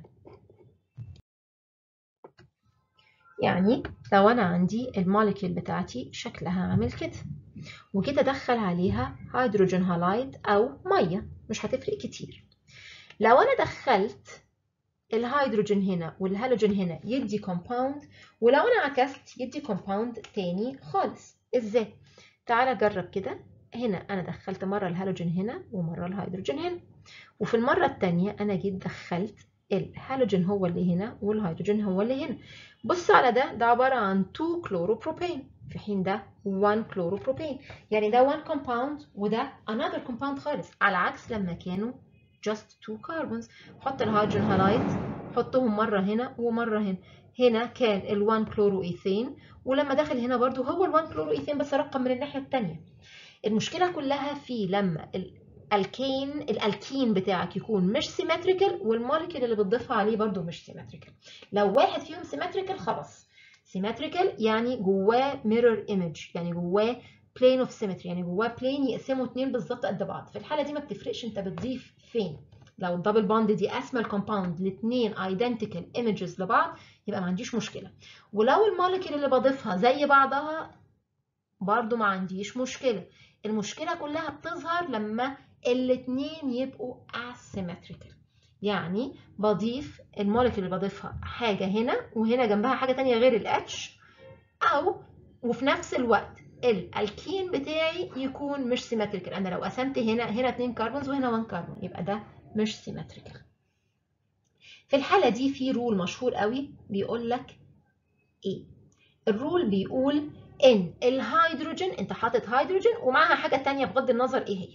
يعني لو انا عندي الموليكيول بتاعتي شكلها عامل كده وكده ادخل عليها هيدروجين هالايد او ميه مش هتفرق كتير لو انا دخلت الهيدروجين هنا والهالوجين هنا يدي كومباوند ولو انا عكست يدي كومباوند تاني خالص ازاي تعالى جرب كده هنا انا دخلت مره الهالوجين هنا ومره الهيدروجين هنا وفي المره التانية انا جيت دخلت الهالوجين هو اللي هنا والهيدروجين هو اللي هنا بص على ده ده عباره عن 2 كلوروبروبين في حين ده 1 كلوروبروبين يعني ده 1 compound وده another compound خالص على عكس لما كانوا just 2 carbons حط الهيدروجين هالايد حطهم مرة هنا ومرة هنا هنا كان ال 1 كلورو ايثين ولما دخل هنا برضو هو ال 1 كلورو ايثين بس رقم من الناحية التانية المشكلة كلها في لما الالكين الالكين بتاعك يكون مش سيمتريكال والموليكيول اللي بتضيفها عليه برضو مش سيمتريكال لو واحد فيهم سيمتريكال خلاص سيمتريكال يعني جواه ميرور ايمج يعني جواه بلين اوف سيمتري يعني جواه بلين يقسموا اتنين بالظبط قد بعض في الحاله دي ما بتفرقش انت بتضيف فين لو الدبل بوند دي قاسمه الكومباوند لاتنين ايدنتيكال ايمجز لبعض يبقى ما عنديش مشكله ولو الموليكيول اللي بضيفها زي بعضها برضو ما عنديش مشكله المشكله كلها بتظهر لما الاتنين يبقوا asymmetrical يعني بضيف الموليكيول اللي بضيفها حاجة هنا وهنا جنبها حاجة تانية غير ال H أو وفي نفس الوقت الالكين بتاعي يكون مش سيمتريكال أنا لو قسمت هنا هنا 2 كربونز وهنا 1 كربون يبقى ده مش سيمتريكال في الحالة دي في رول مشهور قوي بيقول لك إيه الرول بيقول إن الهيدروجين أنت حاطط هيدروجين ومعاها حاجة تانية بغض النظر إيه هي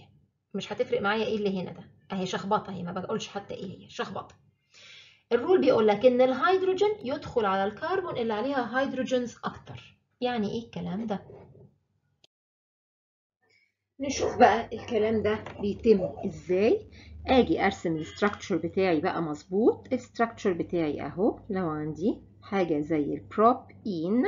مش هتفرق معايا ايه اللي هنا ده اهي شخبطه اهي ما بقولش حتى ايه هي شخبطه الرول بيقول لك ان الهيدروجين يدخل على الكربون اللي عليها هيدروجينز اكتر يعني ايه الكلام ده نشوف بقى الكلام ده بيتم ازاي اجي ارسم الاستراكشر بتاعي بقى مظبوط الاستراكشر بتاعي اهو لو عندي حاجه زي البروبين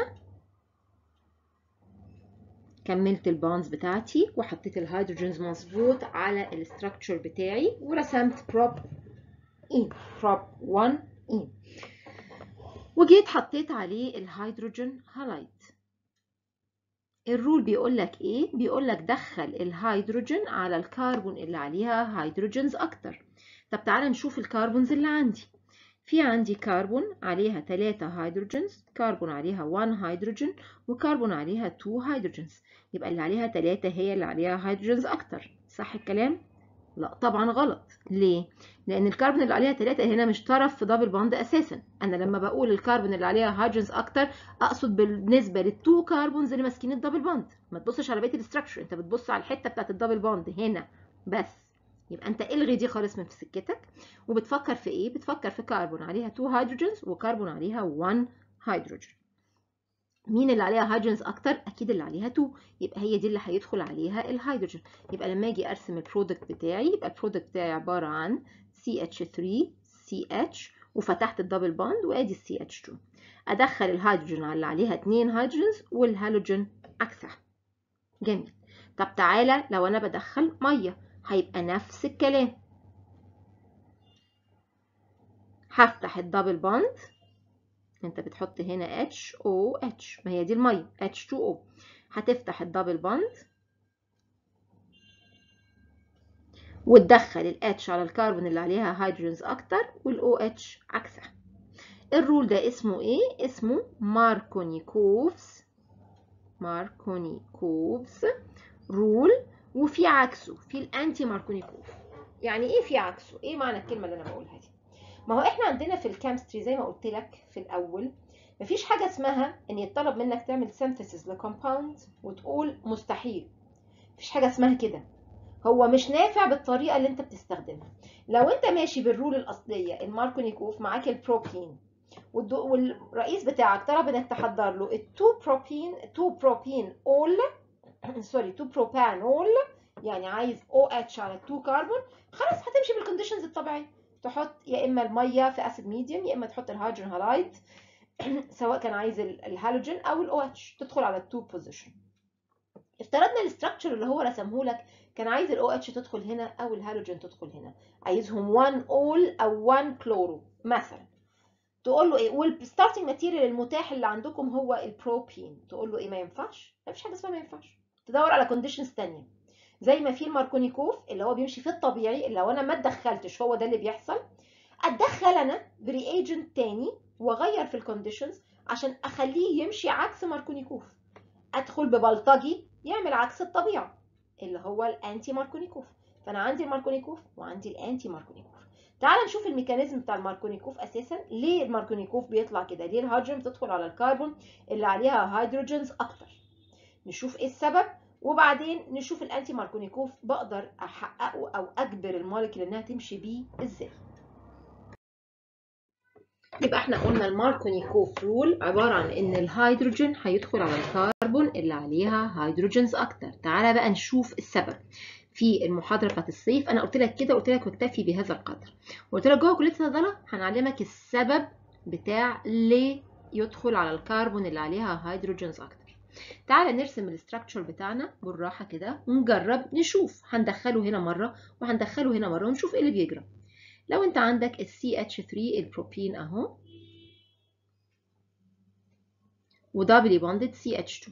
كملت البونز بتاعتي وحطيت الهيدروجينز مظبوط على الاستراكشر بتاعي ورسمت بروب ان بروب 1 ان وجيت حطيت عليه الهيدروجين هالايد الرول بيقول لك ايه بيقول لك دخل الهيدروجين على الكربون اللي عليها هيدروجينز اكتر طب تعالى نشوف الكربونز اللي عندي في عندي كربون عليها 3 هيدروجينز كربون عليها 1 هيدروجين وكربون عليها 2 هيدروجينز يبقى اللي عليها 3 هي اللي عليها هيدروجينز اكتر صح الكلام لا طبعا غلط ليه لان الكربون اللي عليها 3 هنا مش طرف في دبل بوند اساسا انا لما بقول الكربون اللي عليها هيدروجينز اكتر اقصد بالنسبه للتو كربونز اللي ماسكين الدبل بوند ما تبصش على بقيه الاستراكشر انت بتبص على الحته بتاعت الدبل بوند هنا بس يبقى انت الغي دي خالص من في سكتك وبتفكر في ايه بتفكر في كربون عليها 2 هيدروجينز وكربون عليها 1 هيدروجين مين اللي عليها هيدروجينز اكتر اكيد اللي عليها 2 يبقى هي دي اللي هيدخل عليها الهيدروجين يبقى لما اجي ارسم البرودكت بتاعي يبقى البرودكت بتاعي عباره عن CH3CH وفتحت الدبل بوند وادي CH2 ادخل الهيدروجين على اللي عليها 2 هيدروجينز والهالوجين عكسها جميل طب تعالى لو انا بدخل ميه هيبقى نفس الكلام هفتح الدبل بوند انت بتحط هنا HOH ما هي دي الميه H2O هتفتح الدبل بوند وتدخل ال H على الكربون اللي عليها هيدروجينز اكتر وال OH عكسها الرول ده اسمه ايه اسمه ماركونيكوفز ماركونيكوفز رول وفي عكسه في الانتي ماركونيكوف يعني ايه في عكسه ايه معنى الكلمه اللي انا بقولها دي ما هو احنا عندنا في الكيمستري زي ما قلت لك في الاول مفيش حاجه اسمها ان يطلب منك تعمل سينثيسيس لكومباوند وتقول مستحيل مفيش حاجه اسمها كده هو مش نافع بالطريقه اللي انت بتستخدمها لو انت ماشي بالرول الاصليه الماركونيكوف معاك البروبين والرئيس بتاعك طلب انك تحضر له التو بروبين تو بروبين اول سوري 2 بروبانول يعني عايز او اتش على 2 كربون خلاص هتمشي بالكونديشنز الطبيعيه تحط يا اما الميه في اسيد ميديوم يا اما تحط الهيدروجين هالايد سواء كان عايز الهالوجين او الاو اتش تدخل على التو بوزيشن افترضنا الاستراكشر اللي هو رسمه لك كان عايز الاو اتش تدخل هنا او الهالوجين تدخل هنا عايزهم 1 اول او 1 كلورو مثلا تقول له ايه والستارتنج ماتيريال المتاح اللي عندكم هو البروبين تقول له ايه ما ينفعش ما فيش حاجه اسمها ما ينفعش تدور على كونديشنز ثانيه زي ما في الماركونيكوف اللي هو بيمشي في الطبيعي اللي لو انا ما اتدخلتش هو ده اللي بيحصل اتدخل انا برياجنت تاني واغير في الكونديشنز عشان اخليه يمشي عكس ماركونيكوف ادخل ببلطجي يعمل عكس الطبيعه اللي هو الانتي ماركونيكوف فانا عندي الماركونيكوف وعندي الانتي ماركونيكوف تعال نشوف الميكانيزم بتاع الماركونيكوف اساسا ليه الماركونيكوف بيطلع كده ليه الهيدروجين بتدخل على الكربون اللي عليها هيدروجينز اكتر نشوف ايه السبب وبعدين نشوف الانتي ماركونيكوف بقدر احققه او اجبر المولكيول انها تمشي بيه ازاي يبقى احنا قلنا الماركونيكوف رول عباره عن ان الهيدروجين هيدخل على الكربون اللي عليها هيدروجينز اكتر تعالى بقى نشوف السبب في المحاضره بتاعت الصيف انا قلت لك كده قلت لك واكتفي بهذا القدر قلت لك جوه كليه الصيدله هنعلمك السبب بتاع ليه يدخل على الكربون اللي عليها هيدروجينز اكتر تعالى نرسم الاستراكشر بتاعنا بالراحه كده ونجرب نشوف هندخله هنا مره وهندخله هنا مره ونشوف ايه اللي بيجرى لو انت عندك ال CH3 البروبين اهو ودبلي بوندد CH2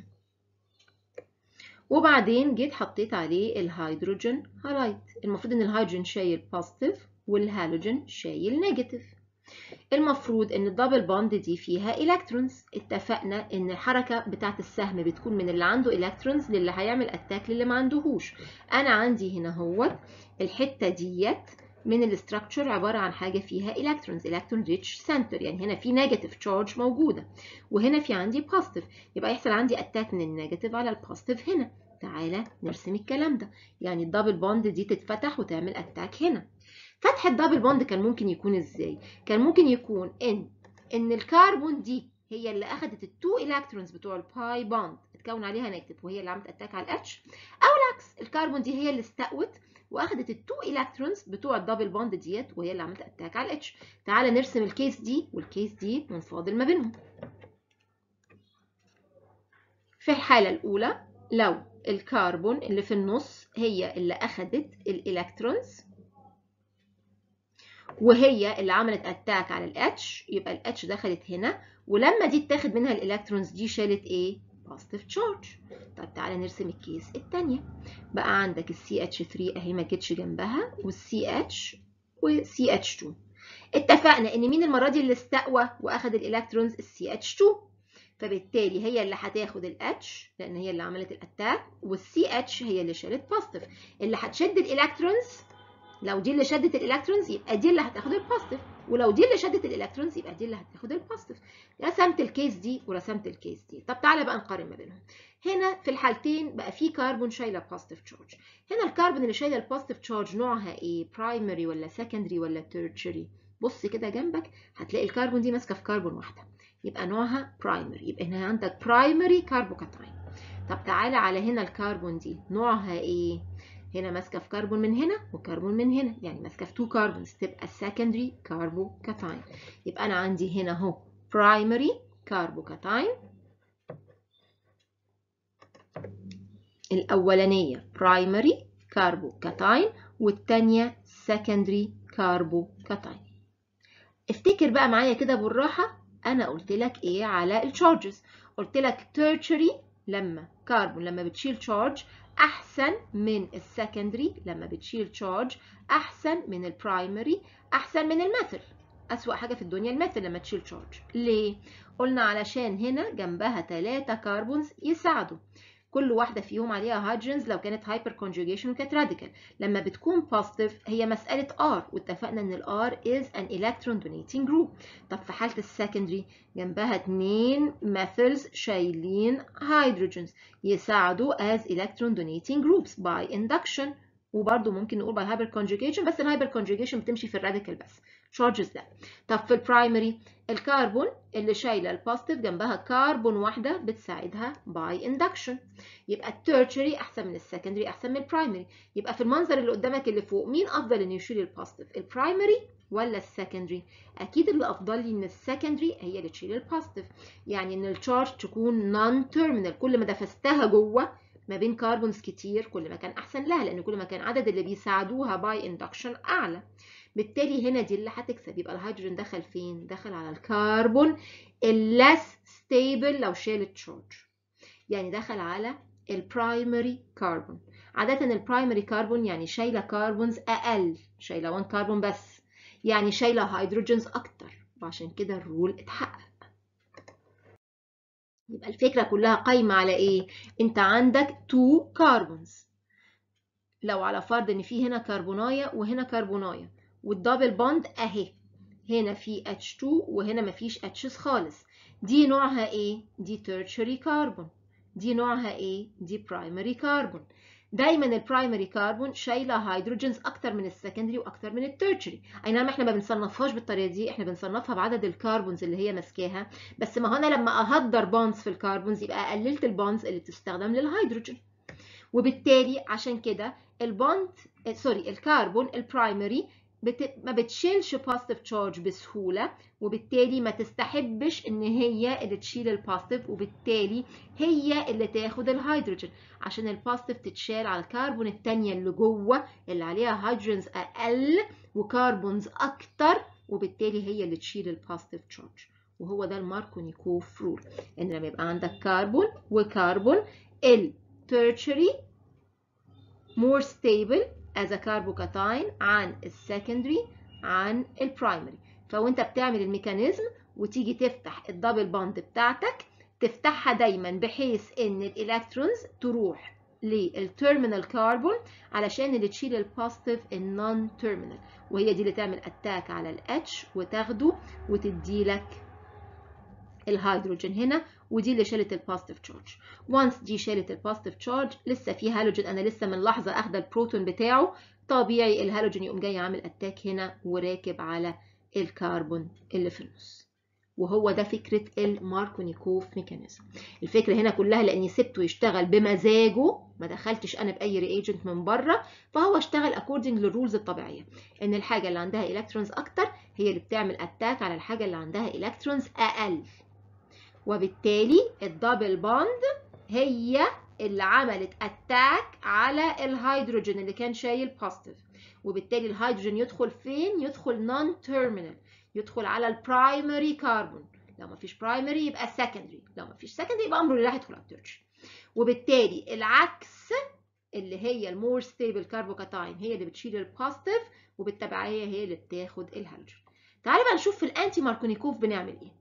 وبعدين جيت حطيت عليه الهيدروجين هالايد المفروض ان الهيدروجين شايل بوزيتيف والهالوجين شايل نيجاتيف المفروض ان الدبل بوند دي فيها الكترونز اتفقنا ان الحركه بتاعه السهم بتكون من اللي عنده الكترونز للي هيعمل اتاك للي ما عندهوش انا عندي هنا هوت الحته ديت من الاستراكشر عباره عن حاجه فيها الكترونز الكترون ريتش سنتر يعني هنا في نيجاتيف تشارج موجوده وهنا في عندي بوزيتيف يبقى يحصل عندي اتاك من النيجاتيف على البوزيتيف هنا تعالى نرسم الكلام ده يعني الدبل بوند دي تتفتح وتعمل اتاك هنا فتح الدبل بوند كان ممكن يكون ازاي كان ممكن يكون ان ان الكربون دي هي اللي اخذت التو الكترونز بتوع الباي بوند اتكون عليها نيجاتيف وهي اللي عملت اتاك على الاتش او العكس الكربون دي هي اللي استقوت واخدت التو الكترونز بتوع الدبل بوند ديت وهي اللي عملت اتاك على الاتش تعالى نرسم الكيس دي والكيس دي ونفاضل ما بينهم في الحالة الأولى لو الكربون اللي في النص هي اللي أخدت الإلكترونز وهي اللي عملت اتاك على الاتش يبقى الاتش دخلت هنا ولما دي اتاخد منها الالكترونز دي شالت ايه بوزيتيف تشارج طب تعالى نرسم الكيس الثانيه بقى عندك السي اتش 3 اهي ما جتش جنبها والسي اتش وسي اتش 2 اتفقنا ان مين المره دي اللي استقوى واخد الالكترونز السي اتش 2 فبالتالي هي اللي هتاخد الاتش لان هي اللي عملت الاتاك والسي اتش هي اللي شالت بوزيتيف اللي هتشد الالكترونز لو دي اللي شدت الالكترونز يبقى دي اللي هتاخد البوزيتيف ولو دي اللي شدت الالكترونز يبقى دي اللي هتاخد البوزيتيف رسمت الكيس دي ورسمت الكيس دي طب تعالى بقى نقارن ما بينهم هنا في الحالتين بقى في كربون شايله بوزيتيف تشارج هنا الكربون اللي شايله البوزيتيف تشارج نوعها ايه برايمري ولا سكندري ولا تيرشري بص كده جنبك هتلاقي الكربون دي ماسكه في كربون واحده يبقى نوعها برايمري يبقى هنا عندك برايمري كاربوكاتاين طب تعالى على هنا الكربون دي نوعها ايه هنا ماسكه في كربون من هنا وكربون من هنا يعني ماسكه في 2 كربونز تبقى secondary كاربوكاتاين يبقى انا عندي هنا اهو primary كاربوكاتاين الاولانيه primary كاربوكاتاين والثانيه secondary كاربوكاتاين افتكر بقى معايا كده بالراحه انا قلت لك ايه على التشارجز قلت لك tertiary لما كربون لما بتشيل تشارج احسن من السكندري لما بتشيل تشارج احسن من البرايمري احسن من الميثل اسوأ حاجه في الدنيا الميثل لما تشيل تشارج ليه قلنا علشان هنا جنبها 3 كربونز يساعدوا كل واحدة فيهم عليها هيدروجينز لو كانت هايبر كونجوجيشن وكانت راديكال لما بتكون بوزيتيف هي مسألة R واتفقنا ان ال R is an electron donating group طب في حالة السكندري جنبها اتنين methyls شايلين هيدروجينز يساعدوا as electron donating groups by induction وبرضه ممكن نقول by hyper conjugation بس الهايبر conjugation بتمشي في الراديكال بس تشارجز لا طب في البرايمري الكربون اللي شايله البوزيتيف جنبها كربون واحده بتساعدها باي اندكشن يبقى التيرشري احسن من السكندري احسن من البرايمري يبقى في المنظر اللي قدامك اللي فوق مين افضل انه يشيل البوزيتيف البرايمري ولا السكندري اكيد اللي افضل لي ان السكندري هي اللي تشيل البوزيتيف يعني ان التشارج تكون نون تيرمينال كل ما دفستها جوه ما بين كربونز كتير كل ما كان احسن لها لان كل ما كان عدد اللي بيساعدوها باي اندكشن اعلى بالتالي هنا دي اللي هتكسب يبقى الهيدروجين دخل فين دخل على الكربون الليس ستيبل لو شالت تشارج يعني دخل على البرايمري كربون عادة البرايمري كربون يعني شايلة كربونز أقل شايلة 1 كربون بس يعني شايلة هيدروجينز أكتر وعشان كده الرول اتحقق يبقى الفكرة كلها قايمة على إيه؟ أنت عندك 2 كربونز لو على فرض إن في هنا كربوناية وهنا كربوناية والدبل بوند اهي هنا في H2 وهنا مفيش H's خالص دي نوعها ايه دي tertiary كربون دي نوعها ايه دي primary كربون دايما البرايمري كربون شايله هيدروجينز اكتر من السكندري واكتر من التيرشري اي نعم احنا ما بنصنفهاش بالطريقه دي احنا بنصنفها بعدد الكربونز اللي هي ماسكاها بس ما هو انا لما اهدر بونز في الكربونز يبقى قللت البونز اللي بتستخدم للهيدروجين وبالتالي عشان كده البوند سوري الكربون البرايمري بت... ما بتشيلش بوزيتيف تشارج بسهولة وبالتالي ما تستحبش ان هي اللي تشيل البوزيتيف وبالتالي هي اللي تاخد الهيدروجين عشان البوزيتيف تتشال على الكربون التانية اللي جوه اللي عليها هيدروجينز اقل وكربونز اكتر وبالتالي هي اللي تشيل البوزيتيف تشارج وهو ده الماركونيكوف رول ان لما يبقى عندك كربون وكربون التيرشري more stable as a carbocation عن السكندري عن البرايمري فوانت بتعمل الميكانيزم وتيجي تفتح الدبل بوند بتاعتك تفتحها دايما بحيث ان الالكترونز تروح للتيرمينال كاربون علشان اللي تشيل البوزيتيف النون تيرمينال وهي دي اللي تعمل اتاك على الاتش وتاخده وتدي لك الهيدروجين هنا ودي اللي شالت البوزيتيف تشارج وانس دي شالت البوزيتيف تشارج لسه في هالوجين انا لسه من لحظه اخده البروتون بتاعه طبيعي الهالوجين يقوم جاي عامل اتاك هنا وراكب على الكربون اللي في النص وهو ده فكرة الماركونيكوف ميكانيزم الفكرة هنا كلها لأني سبته يشتغل بمزاجه ما دخلتش أنا بأي رياجنت من بره فهو اشتغل according للرولز الطبيعية إن الحاجة اللي عندها إلكترونز أكتر هي اللي بتعمل أتاك على الحاجة اللي عندها إلكترونز أقل وبالتالي الدبل بوند هي اللي عملت أتاك على الهيدروجين اللي كان شايل بوزيتيف وبالتالي الهيدروجين يدخل فين؟ يدخل نون تيرمينال يدخل على البرايمري كربون لو ما فيش برايمري يبقى سكندري لو ما فيش سكندري يبقى امره لله هيدخل على التيرشري وبالتالي العكس اللي هي المور ستيبل كاربوكاتاين هي اللي بتشيل البوزيتيف وبالتبعيه هي اللي بتاخد الهالوجين تعالي بقى نشوف في الانتي ماركونيكوف بنعمل ايه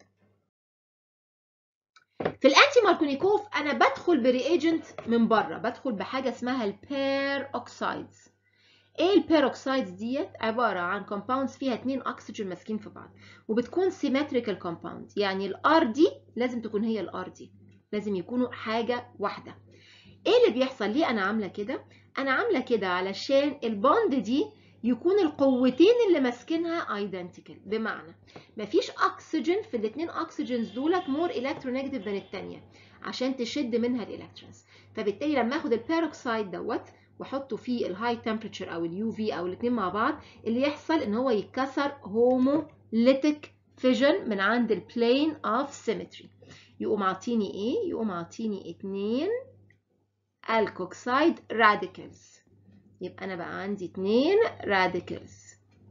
في الانتي ماركونيكوف انا بدخل برياجنت من بره بدخل بحاجه اسمها البير اوكسايدز ايه البيروكسايدز ديت عباره عن كومباوندز فيها اتنين اكسجين ماسكين في بعض وبتكون سيمتريكال كومباوند يعني الار دي لازم تكون هي الار دي لازم يكونوا حاجه واحده ايه اللي بيحصل ليه انا عامله كده انا عامله كده علشان البوند دي يكون القوتين اللي ماسكينها ايدنتيكال بمعنى مفيش اكسجين في الاثنين اكسجينز دولت مور الكترونيجاتيف ذان الثانيه عشان تشد منها الالكترونز فبالتالي لما اخد البيروكسايد دوت واحطه في الهاي تمبريتشر او اليو في او الاثنين مع بعض اللي يحصل ان هو يتكسر هوموليتيك فيجن من عند البلين اوف سيمتري يقوم عاطيني ايه يقوم عاطيني اتنين الكوكسايد راديكالز يبقى انا بقى عندي اتنين راديكالز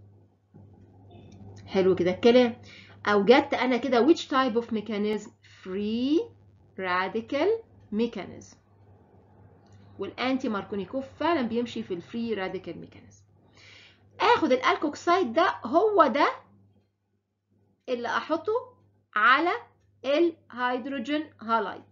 حلو كده الكلام اوجدت انا كده which type of mechanism free radical mechanism والانتي ماركونيكوف فعلا بيمشي في الفري راديكال ميكانيزم اخد الالكوكسايد ده هو ده اللي احطه على الهيدروجين هالايد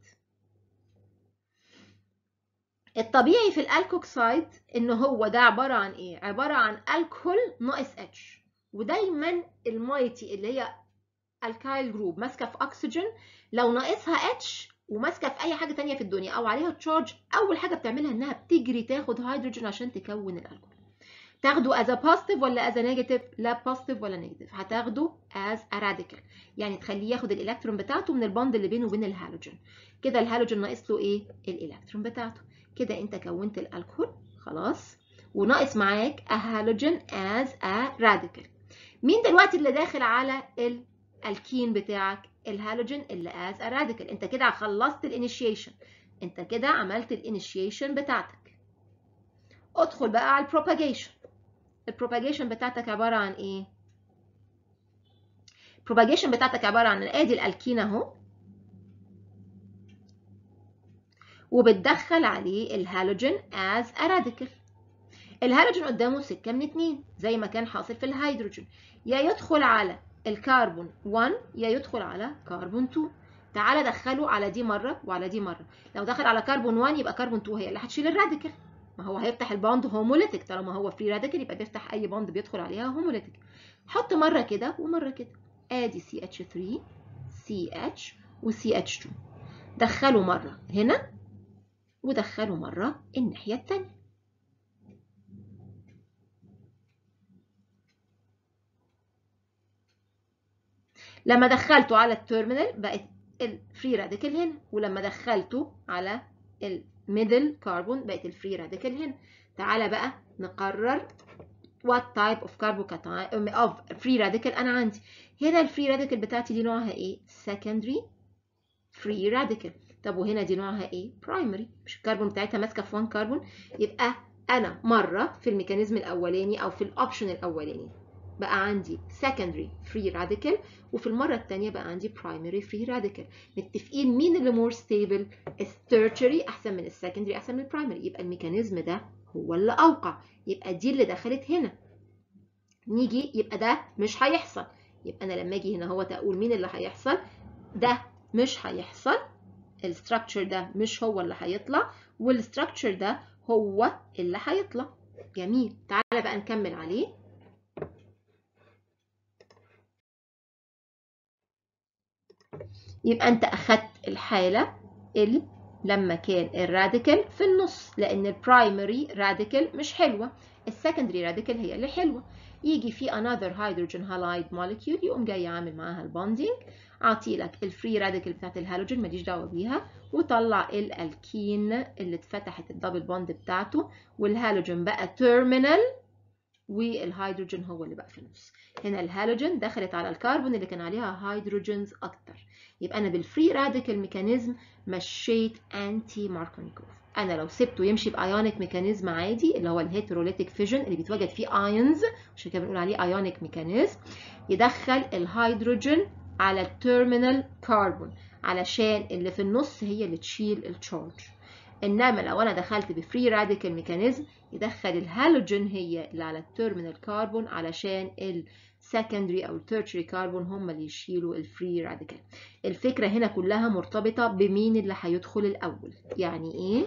الطبيعي في الالكوكسايد ان هو ده عباره عن ايه عباره عن الكحول ناقص اتش ودايما المايتي اللي هي الكايل جروب ماسكه في اكسجين لو ناقصها اتش وماسكه في اي حاجه تانية في الدنيا او عليها تشارج اول حاجه بتعملها انها بتجري تاخد هيدروجين عشان تكون الالكحول تاخده as a positive ولا as a negative لا positive ولا negative هتاخده as a radical يعني تخليه ياخد الالكترون بتاعته من البوند اللي بينه وبين الهالوجين كده الهالوجين ناقص له ايه الالكترون بتاعته كده انت كونت الالكحول خلاص وناقص معاك a halogen as a radical مين دلوقتي اللي داخل على الالكين بتاعك الهالوجين اللي as a radical انت كده خلصت الانيشيشن انت كده عملت الانيشيشن بتاعتك ادخل بقى على البروباجيشن البروباجيشن بتاعتك عباره عن ايه البروباجيشن بتاعتك عباره عن ادي الالكين اهو وبتدخل عليه الهالوجين as a radical الهالوجين قدامه سكه من اتنين زي ما كان حاصل في الهيدروجين يا يدخل على الكربون 1 يا يدخل على كربون 2 تعالى دخله على دي مره وعلى دي مره لو دخل على كربون 1 يبقى كربون 2 هي اللي هتشيل الراديكال ما هو هيفتح البوند هوموليتيك طالما هو فري راديكال يبقى بيفتح اي بوند بيدخل عليها هوموليتيك حط مره كده ومره كده ادي سي اتش 3 سي اتش وسي اتش 2 دخله مره هنا ودخله مره الناحيه الثانيه لما دخلته على التيرمينال بقت الفري راديكال هنا ولما دخلته على الميدل كربون بقت الفري راديكال هنا تعالى بقى نقرر what type of carbocation of free radical انا عندي هنا الفري راديكال بتاعتي دي نوعها ايه secondary free radical طب وهنا دي نوعها ايه primary مش الكربون بتاعتها ماسكه في 1 كربون يبقى انا مره في الميكانيزم الاولاني او في الاوبشن الاولاني بقى عندي secondary free radical وفي المرة التانية بقى عندي primary free radical متفقين مين اللي more stable التيرشري أحسن من السكندري أحسن من البرايمري يبقى الميكانيزم ده هو اللي أوقع يبقى دي اللي دخلت هنا نيجي يبقى ده مش هيحصل يبقى أنا لما أجي هنا هو أقول مين اللي هيحصل ده مش هيحصل الستراكشر ده مش هو اللي هيطلع والستراكشر ده هو اللي هيطلع جميل تعالى بقى نكمل عليه يبقى انت اخدت الحالة اللي لما كان الراديكال في النص لان البرايمري راديكال مش حلوة السكندري راديكال هي اللي حلوة يجي في another hydrogen halide molecule يقوم جاي عامل معاها البوندينج اعطي لك الفري راديكال بتاعت الهالوجين ماليش دعوه بيها وطلع الالكين اللي اتفتحت الدبل بوند بتاعته والهالوجين بقى تيرمينال والهيدروجين هو اللي بقى في النص هنا الهالوجين دخلت على الكربون اللي كان عليها هيدروجينز اكتر يبقى انا بالفري راديكال ميكانيزم مشيت انتي ماركونيكوف انا لو سبته يمشي بايونيك ميكانيزم عادي اللي هو الهيتروليتيك فيجن اللي بيتواجد فيه ايونز عشان كده بنقول عليه ايونيك ميكانيزم يدخل الهيدروجين على التيرمينال كربون علشان اللي في النص هي اللي تشيل التشارج انما لو انا دخلت بفري راديكال ميكانيزم يدخل الهالوجين هي اللي على التيرمينال كربون علشان السكندري او التيرشري كربون هم اللي يشيلوا الفري راديكال الفكره هنا كلها مرتبطه بمين اللي هيدخل الاول يعني ايه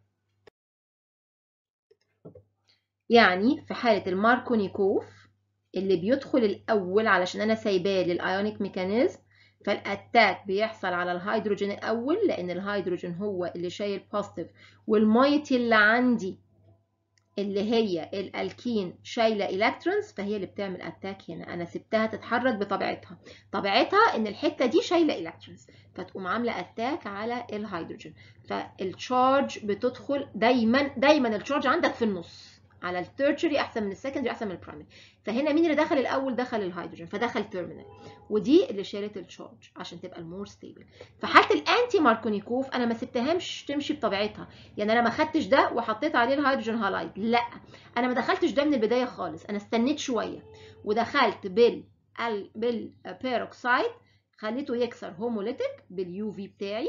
يعني في حاله الماركونيكوف اللي بيدخل الاول علشان انا سايباه للايونيك ميكانيزم فالاتاك بيحصل على الهيدروجين الاول لان الهيدروجين هو اللي شايل بوزيتيف والمايتي اللي عندي اللي هي الالكين شايله الكترونز فهي اللي بتعمل اتاك هنا انا سبتها تتحرك بطبيعتها طبيعتها ان الحته دي شايله الكترونز فتقوم عامله اتاك على الهيدروجين فالتشارج بتدخل دايما دايما التشارج عندك في النص على التيرشري احسن من السكندري احسن من البرايمري فهنا مين اللي دخل الاول دخل الهيدروجين فدخل تيرمينال ودي اللي شالت التشارج عشان تبقى المور ستيبل في حاله الانتي ماركونيكوف انا ما سبتهاش تمشي بطبيعتها يعني انا ما خدتش ده وحطيت عليه الهيدروجين هالايد لا انا ما دخلتش ده من البدايه خالص انا استنيت شويه ودخلت بال بالبيروكسايد خليته يكسر هوموليتيك باليو في بتاعي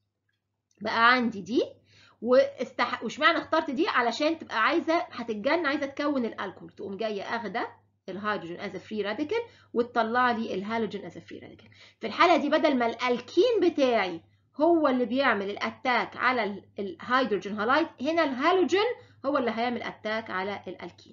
بقى عندي دي واستح... واشمعنى اخترت دي علشان تبقى عايزه هتتجن عايزه تكون الالكول تقوم جايه اخده الهيدروجين از فري راديكال وتطلع لي الهالوجين از فري راديكال في الحاله دي بدل ما الالكين بتاعي هو اللي بيعمل الاتاك على الهيدروجين هالايد هنا الهالوجين هو اللي هيعمل اتاك على الالكين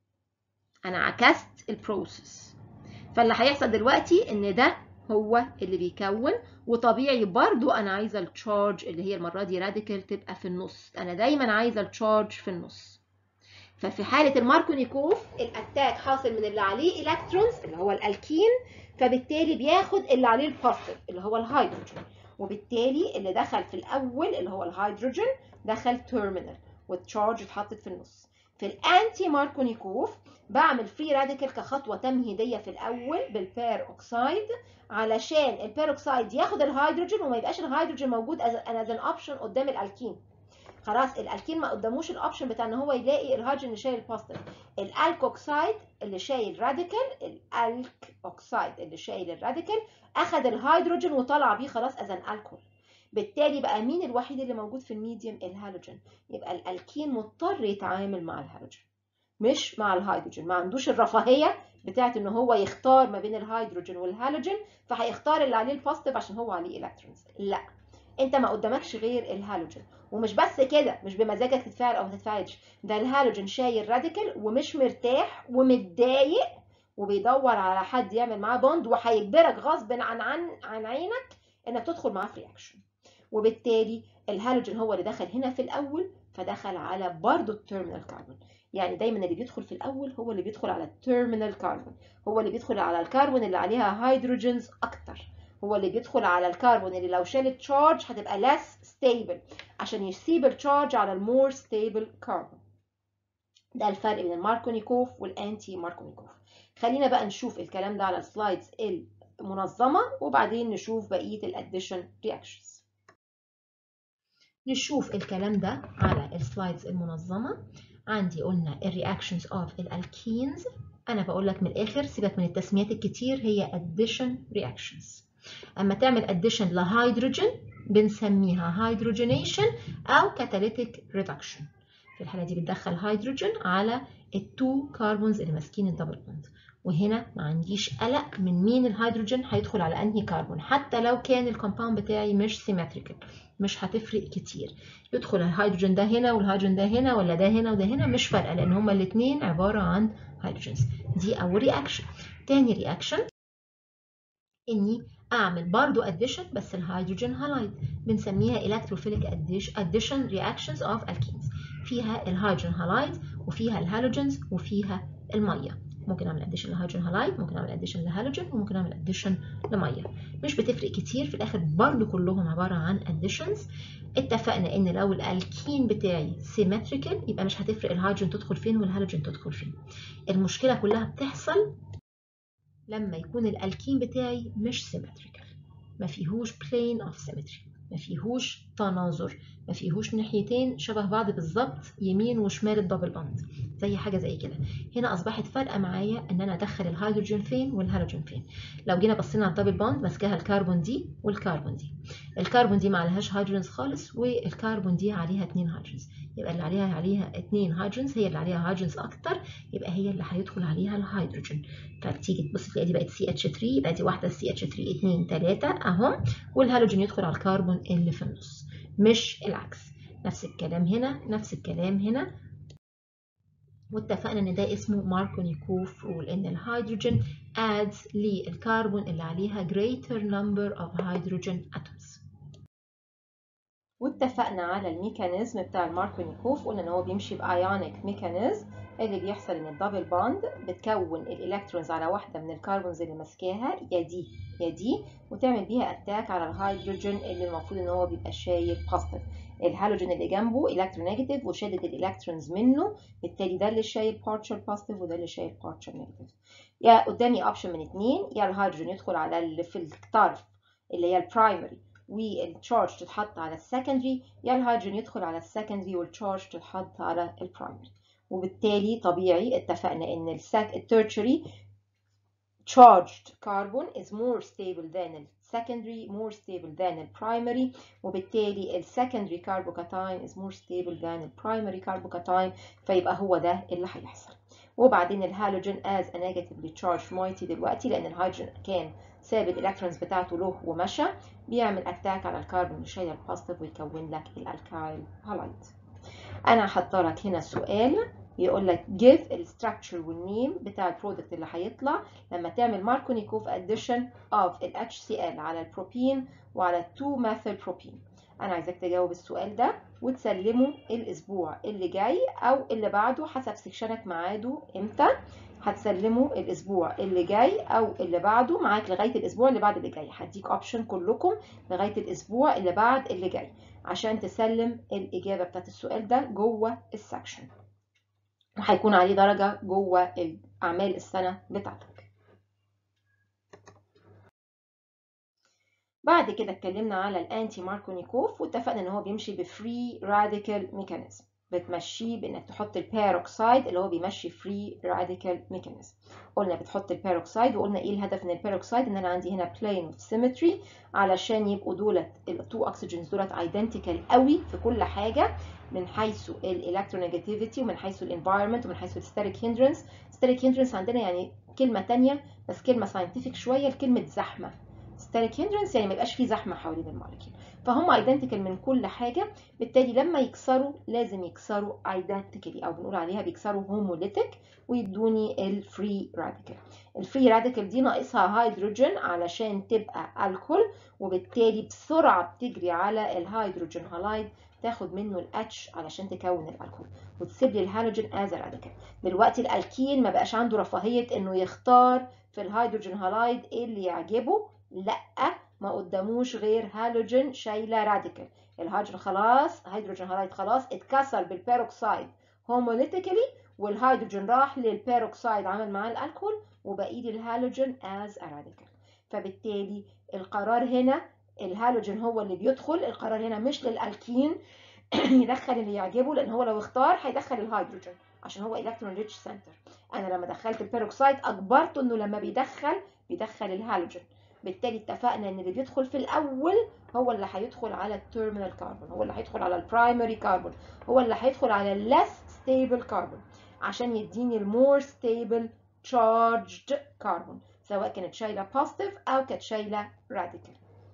انا عكست البروسيس فاللي هيحصل دلوقتي ان ده هو اللي بيكون وطبيعي برضو انا عايزه التشارج اللي هي المره دي راديكال تبقى في النص انا دايما عايزه التشارج في النص ففي حاله الماركونيكوف الاتاك حاصل من اللي عليه الكترونز اللي هو الالكين فبالتالي بياخد اللي عليه البوزيتيف اللي هو الهيدروجين وبالتالي اللي دخل في الاول اللي هو الهيدروجين دخل تيرمينال والتشارج اتحطت في النص في الانتي ماركونيكوف بعمل فري راديكال كخطوه تمهيديه في الاول بالبير اوكسايد علشان البير اوكسايد ياخد الهيدروجين وما يبقاش الهيدروجين موجود از ان اوبشن قدام الالكين خلاص الالكين ما قداموش الاوبشن بتاع ان هو يلاقي الهيدروجين اللي شايل البوزيتيف الالكوكسايد اللي شايل راديكال الالك اوكسايد اللي شايل الراديكال اخد الهيدروجين وطلع بيه خلاص از ان الكول بالتالي بقى مين الوحيد اللي موجود في الميديوم الهالوجين يبقى الالكين مضطر يتعامل مع الهالوجين مش مع الهيدروجين ما عندوش الرفاهيه بتاعت ان هو يختار ما بين الهيدروجين والهالوجين فهيختار اللي عليه البوزيتيف عشان هو عليه الكترونز لا انت ما قدامكش غير الهالوجين ومش بس كده مش بمزاجك تتفاعل او ما تتفاعلش ده الهالوجين شايل راديكال ومش مرتاح ومتضايق وبيدور على حد يعمل معاه بوند وهيجبرك غصب عن عن عن عينك انك تدخل معاه في رياكشن وبالتالي الهالوجين هو اللي دخل هنا في الاول فدخل على برضه التيرمينال كاربون يعني دايما اللي بيدخل في الاول هو اللي بيدخل على التيرمينال كاربون هو اللي بيدخل على الكربون اللي عليها هيدروجينز اكتر هو اللي بيدخل على الكربون اللي لو شالت تشارج هتبقى less stable عشان يسيب التشارج على المور ستيبل كربون ده الفرق بين الماركونيكوف والانتي ماركونيكوف خلينا بقى نشوف الكلام ده على السلايدز المنظمه وبعدين نشوف بقيه الاديشن رياكشنز نشوف الكلام ده على السلايدز المنظمه عندي قلنا الرياكشنز اوف الالكينز انا بقول لك من الاخر سيبك من التسميات الكتير هي addition reactions اما تعمل addition لهيدروجين بنسميها hydrogenation او catalytic reduction في الحاله دي بتدخل هيدروجين على التو كاربونز اللي ماسكين الدبل بوند وهنا ما عنديش قلق من مين الهيدروجين هيدخل على انهي كربون حتى لو كان الكومباوند بتاعي مش سيمتريكال مش هتفرق كتير يدخل الهيدروجين ده هنا والهيدروجين ده هنا ولا ده هنا وده هنا مش فارقه لان هما الاثنين عباره عن هيدروجينز دي اول رياكشن تاني رياكشن اني اعمل برضو اديشن بس الهيدروجين هالايد بنسميها electrophilic addition reactions of alkenes فيها الهيدروجين هالايد وفيها الهالوجينز وفيها الميه ممكن اعمل اديشن لهيدروجين هالايد ممكن اعمل اديشن لهالوجين وممكن اعمل اديشن لميه مش بتفرق كتير في الاخر برضو كلهم عباره عن اديشنز اتفقنا ان لو الالكين بتاعي سيمتريكال يبقى مش هتفرق الهيدروجين تدخل فين والهالوجين تدخل فين المشكله كلها بتحصل لما يكون الالكين بتاعي مش سيمتريكال ما فيهوش plane of symmetry ما فيهوش تناظر ما فيهوش ناحيتين شبه بعض بالظبط يمين وشمال الدبل باند زي حاجه زي كده هنا اصبحت فارقه معايا ان انا ادخل الهيدروجين فين والهالوجين فين لو جينا بصينا على الدبل باند ماسكاها الكربون دي والكربون دي الكربون دي ما عليهاش هيدروجينز خالص والكربون دي عليها اتنين هيدروجينز يبقى اللي عليها عليها اتنين هيدروجينز هي اللي عليها هيدروجينز اكتر يبقى هي اللي هيدخل عليها الهيدروجين فتيجي تبص تلاقي دي بقت سي اتش 3 يبقى دي واحده سي اتش 3 2 3 اهم والهالوجين يدخل على الكربون اللي في النص مش العكس نفس الكلام هنا نفس الكلام هنا واتفقنا ان ده اسمه ماركونيكوف رول ان الهيدروجين adds للكربون اللي عليها greater number of hydrogen atoms واتفقنا على الميكانيزم بتاع الماركونيكوف قلنا ان هو بيمشي بايونيك ميكانيزم اللي بيحصل ان الدبل باند بتكون الالكترونز على واحده من الكربونز اللي ماسكاها يا دي يا دي وتعمل بيها اتاك على الهيدروجين اللي المفروض ان هو بيبقى شايل بوزيتيف الهالوجين اللي جنبه الكترونيجاتيف وشادد الالكترونز منه بالتالي ده اللي شايل بارشال بوزيتيف وده اللي شايل بارشال نيجاتيف يا قدامي اوبشن من اتنين يا الهيدروجين يدخل على اللي في الطرف اللي هي البرايمري والتشارج تتحط على السكندري يا الهيدروجين يدخل على السكندري والتشارج تتحط على البرايمري وبالتالي طبيعي اتفقنا ان التيرشري charged carbon is more stable than the secondary more stable than the primary وبالتالي ال secondary carbocation is more stable than the primary carbocation فيبقى هو ده اللي هيحصل وبعدين الهالوجين as a negatively charged moiety دلوقتي لان الهيدروجين كان ساب الالكترونز بتاعته له ومشى بيعمل اتاك على الكربون اللي شايل البوزيتيف ويكون لك الالكايل هالايد انا حاطه لك هنا سؤال يقول لك give الستراكشر والنيم بتاع البرودكت اللي هيطلع لما تعمل ماركونيكوف addition of ال HCl على البروبين وعلى 2 methyl بروبين انا عايزاك تجاوب السؤال ده وتسلمه الاسبوع اللي جاي او اللي بعده حسب سكشنك ميعاده امتى هتسلمه الاسبوع اللي جاي او اللي بعده معاك لغايه الاسبوع اللي بعد اللي جاي هديك اوبشن كلكم لغايه الاسبوع اللي بعد اللي جاي عشان تسلم الاجابه بتاعت السؤال ده جوه السكشن وهيكون عليه درجة جوه أعمال السنة بتاعتك بعد كده اتكلمنا على الانتي ماركونيكوف واتفقنا ان هو بيمشي بفري راديكال ميكانيزم بتمشيه بانك تحط البيروكسايد اللي هو بيمشي فري راديكال ميكانيزم قلنا بتحط البيروكسايد وقلنا ايه الهدف من البيروكسايد ان انا عندي هنا بلين اوف سيمتري علشان يبقوا دولت التو اوكسجينز دولت ايدنتيكال قوي في كل حاجه من حيث الالكترونيجاتيفيتي ومن حيث الانفايرمنت ومن حيث الستاتيك هندرنس ستاتيك هندرنس عندنا يعني كلمه ثانيه بس كلمه ساينتفك شويه لكلمه زحمه ستاتيك هندرنس يعني ما يبقاش فيه زحمه حوالين المولكيول فهم ايدنتيكال من كل حاجه بالتالي لما يكسروا لازم يكسروا ايدنتيكالي او بنقول عليها بيكسروا هوموليتيك ويدوني الفري راديكال الفري راديكال دي ناقصها هيدروجين علشان تبقى الكحول وبالتالي بسرعه بتجري على الهيدروجين هالايد تاخد منه الاتش علشان تكون الالكول وتسيب لي الهالوجين از راديكال دلوقتي الالكين ما بقاش عنده رفاهيه انه يختار في الهيدروجين هالايد ايه اللي يعجبه لا ما قداموش غير هالوجين شايله راديكال الهيدروجين خلاص هيدروجين هالايد خلاص اتكسر بالبيروكسايد هوموليتيكالي والهيدروجين راح للبيروكسايد عمل معاه الالكول وبقي لي الهالوجين از راديكال فبالتالي القرار هنا الهالوجين هو اللي بيدخل القرار هنا مش للالكين يدخل اللي يعجبه لان هو لو اختار هيدخل الهيدروجين عشان هو الكترون ريتش سنتر انا لما دخلت البيروكسايد اجبرته انه لما بيدخل بيدخل الهالوجين بالتالي اتفقنا ان اللي بيدخل في الاول هو اللي هيدخل على التيرمينال كاربون هو اللي هيدخل على البرايمري كاربون هو اللي هيدخل على الليس ستيبل كاربون عشان يديني المور ستيبل تشارجد كاربون سواء كانت شايله بوزيتيف او كانت شايله راديكال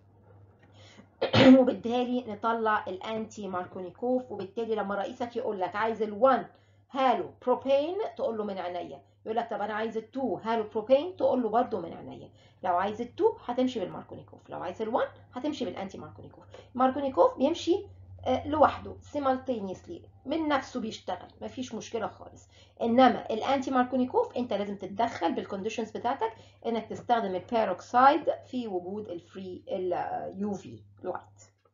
وبالتالي نطلع الانتي ماركونيكوف وبالتالي لما رئيسك يقول لك عايز ال1 هالو بروبين تقول له من عينيا يقول لك طب انا عايز التو هالو بروبين تقول له برده من عينيا لو عايز التو هتمشي بالماركونيكوف لو عايز الوان هتمشي بالانتي ماركونيكوف ماركونيكوف بيمشي لوحده simultaneously من نفسه بيشتغل مفيش مشكله خالص انما الانتي ماركونيكوف انت لازم تتدخل بالكونديشنز بتاعتك انك تستخدم البيروكسايد في وجود الفري اليو في لايت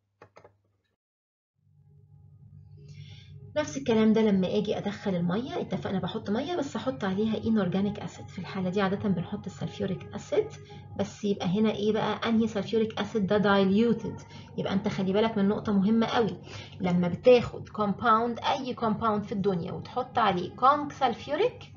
نفس الكلام ده لما اجي ادخل الميه اتفقنا بحط ميه بس احط عليها انورجانيك اسيد في الحاله دي عاده بنحط السلفيوريك اسيد بس يبقى هنا ايه بقى انهي سلفيوريك اسيد ده دايليوتد يبقى انت خلي بالك من نقطه مهمه قوي لما بتاخد كومباوند اي كومباوند في الدنيا وتحط عليه كونك سلفيوريك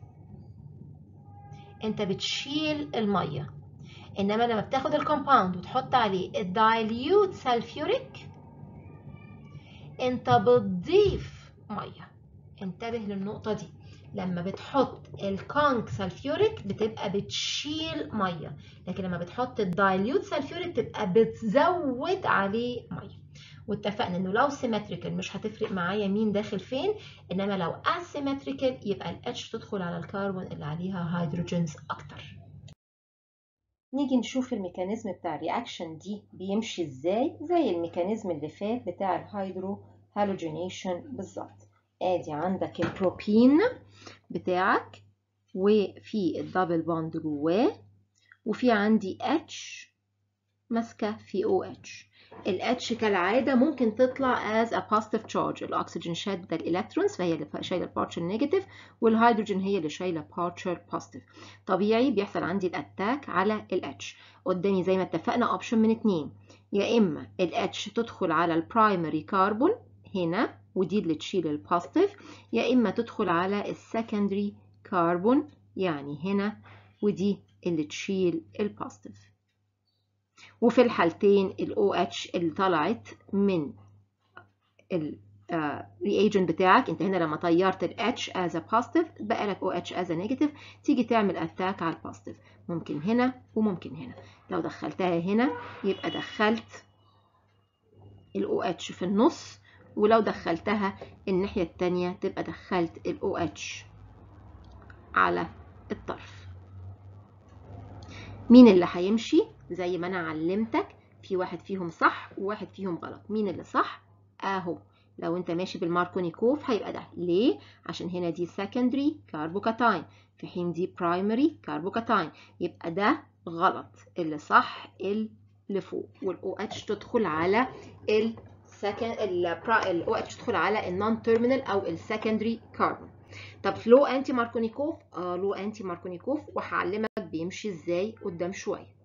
انت بتشيل الميه انما لما بتاخد الكومباوند وتحط عليه الدايليوت سلفيوريك انت بتضيف ميه انتبه للنقطة دي لما بتحط الكونك سلفيوريك بتبقى بتشيل ميه لكن لما بتحط الدايليوت سلفيوريك بتبقى بتزود عليه ميه واتفقنا انه لو سيمتريكال مش هتفرق معايا مين داخل فين انما لو اسيمتريكال يبقى الاتش تدخل على الكربون اللي عليها هيدروجينز اكتر نيجي نشوف الميكانيزم بتاع الرياكشن دي بيمشي ازاي زي الميكانيزم اللي فات بتاع الهيدرو هالوجينيشن بالظبط ادي عندك البروبين بتاعك وفي الدبل بوند جواه وفي عندي اتش ماسكه في او اتش الاتش كالعاده ممكن تطلع as a positive charge الاكسجين شاد الالكترونز فهي اللي شايله البارشل نيجاتيف والهيدروجين هي اللي شايله بارشل بوزيتيف طبيعي بيحصل عندي الاتاك على الاتش قدامي زي ما اتفقنا اوبشن من اتنين يا اما الاتش تدخل على البرايمري كربون هنا ودي اللي تشيل البوزيتيف يا اما تدخل على السكندري كربون يعني هنا ودي اللي تشيل البوزيتيف وفي الحالتين ال OH اللي طلعت من ال reagent بتاعك انت هنا لما طيرت ال H as a positive بقى لك OH as a negative تيجي تعمل attack على البوزيتيف ممكن هنا وممكن هنا لو دخلتها هنا يبقى دخلت ال OH في النص ولو دخلتها الناحية التانية تبقى دخلت ال OH على الطرف مين اللي هيمشي زي ما انا علمتك في واحد فيهم صح وواحد فيهم غلط مين اللي صح اهو لو انت ماشي بالماركونيكوف هيبقى ده ليه عشان هنا دي secondary كاربوكاتاين في حين دي primary كاربوكاتاين يبقى ده غلط اللي صح اللي فوق والاو اتش تدخل على ال second ال او اتش تدخل على النون تيرمينال او السكندري كاربون طب لو انتي ماركونيكوف اه لو انتي ماركونيكوف وهعلمك بيمشي ازاي قدام شويه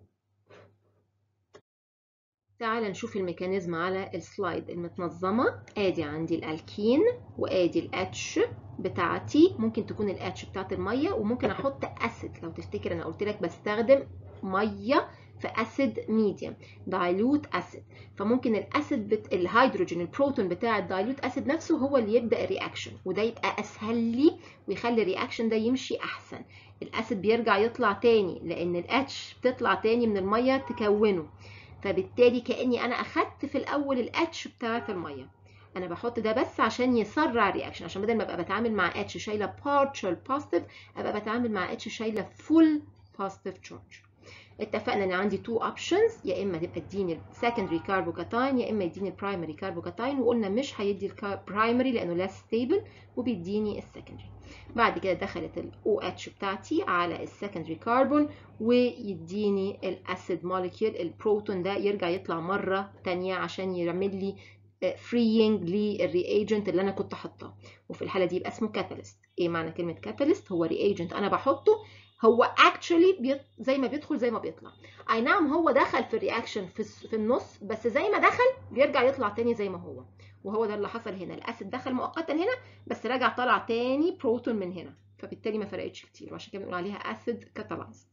تعال نشوف الميكانيزم على السلايد المتنظمة ادي عندي الالكين وادي الاتش بتاعتي ممكن تكون الاتش بتاعت المية وممكن احط اسيد لو تفتكر انا قلت لك بستخدم مية في اسيد ميديوم دايلوت اسيد فممكن الاسيد بت... الهيدروجين البروتون بتاع الدايلوت اسيد نفسه هو اللي يبدا الرياكشن وده يبقى اسهل لي ويخلي الرياكشن ده يمشي احسن الاسيد بيرجع يطلع تاني لان الاتش بتطلع تاني من الميه تكونه فبالتالي كاني انا اخدت في الاول الاتش بتاعه الميه انا بحط ده بس عشان يسرع الرياكشن عشان بدل ما ابقى بتعامل مع اتش شايله partial positive ابقى بتعامل مع اتش شايله full positive charge اتفقنا ان عندي تو اوبشنز يا اما تبقى تديني السكندري كاربوكاتاين يا اما يديني البرايمري كاربوكاتاين وقلنا مش هيدي البرايمري لانه less stable وبيديني السكندري بعد كده دخلت ال OH بتاعتي على السكندري كربون ويديني الاسيد موليكيول البروتون ده يرجع يطلع مره تانية عشان يعمل لي فريينج للرياجنت اللي انا كنت حاطاه وفي الحاله دي يبقى اسمه كاتاليست ايه معنى كلمه كاتاليست هو رياجنت انا بحطه هو اكشولي بيط... زي ما بيدخل زي ما بيطلع اي نعم هو دخل في الرياكشن في, في النص بس زي ما دخل بيرجع يطلع تاني زي ما هو وهو ده اللي حصل هنا الاسيد دخل مؤقتا هنا بس رجع طلع تاني بروتون من هنا فبالتالي ما فرقتش كتير وعشان كده بنقول عليها اسيد كاتالايزد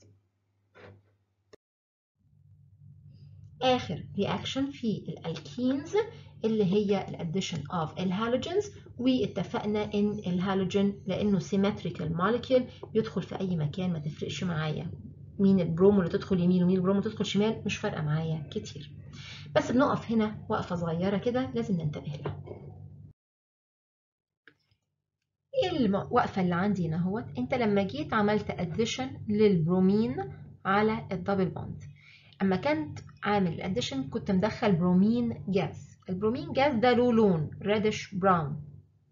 اخر رياكشن في الالكينز اللي هي الاديشن اوف الهالوجينز واتفقنا ان الهالوجين لانه سيمتريكال موليكيول يدخل في اي مكان ما تفرقش معايا مين البرومو اللي تدخل يمين ومين البرومو تدخل شمال مش فارقه معايا كتير بس بنقف هنا وقفه صغيره كده لازم ننتبه لها الوقفة اللي عندي هنا اهوت انت لما جيت عملت اديشن للبرومين على الدبل بوند اما كنت عامل الاديشن كنت مدخل برومين جاز البرومين جاز ده له لون ريدش براون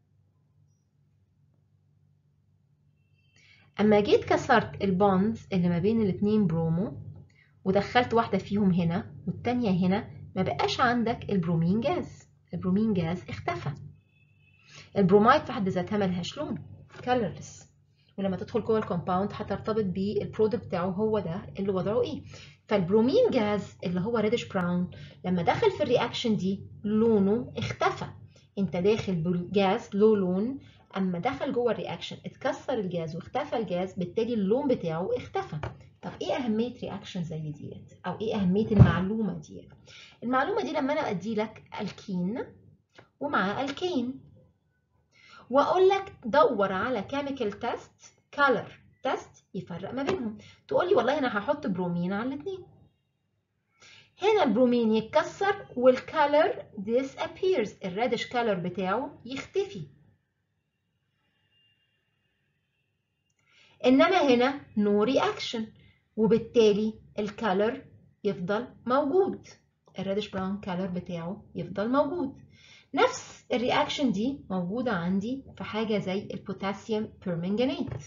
اما جيت كسرت البوندز اللي ما بين الاتنين برومو ودخلت واحدة فيهم هنا والتانية هنا ما بقاش عندك البرومين جاز البرومين جاز اختفى البرومايد في حد ذاتها ملهاش لون colorless ولما تدخل جوه الكومباوند هترتبط بالبرودكت بتاعه هو ده اللي وضعه ايه فالبرومين جاز اللي هو ريدش براون لما دخل في الرياكشن دي لونه اختفى انت داخل بالجاز له لون اما دخل جوه الرياكشن اتكسر الجاز واختفى الجاز بالتالي اللون بتاعه اختفى طب ايه اهميه رياكشن زي ديت او ايه اهميه المعلومه ديت المعلومه دي لما انا ادي لك الكين ومعاه الكين واقول لك دور على كيميكال تيست كالر تيست يفرق ما بينهم تقول لي والله انا هحط برومين على الاثنين هنا البرومين يتكسر والكالر disappears الريدش كالر بتاعه يختفي انما هنا نو رياكشن وبالتالي الكالر يفضل موجود الريدش براون كالر بتاعه يفضل موجود نفس الرياكشن دي موجودة عندي في حاجة زي البوتاسيوم بيرمنجانات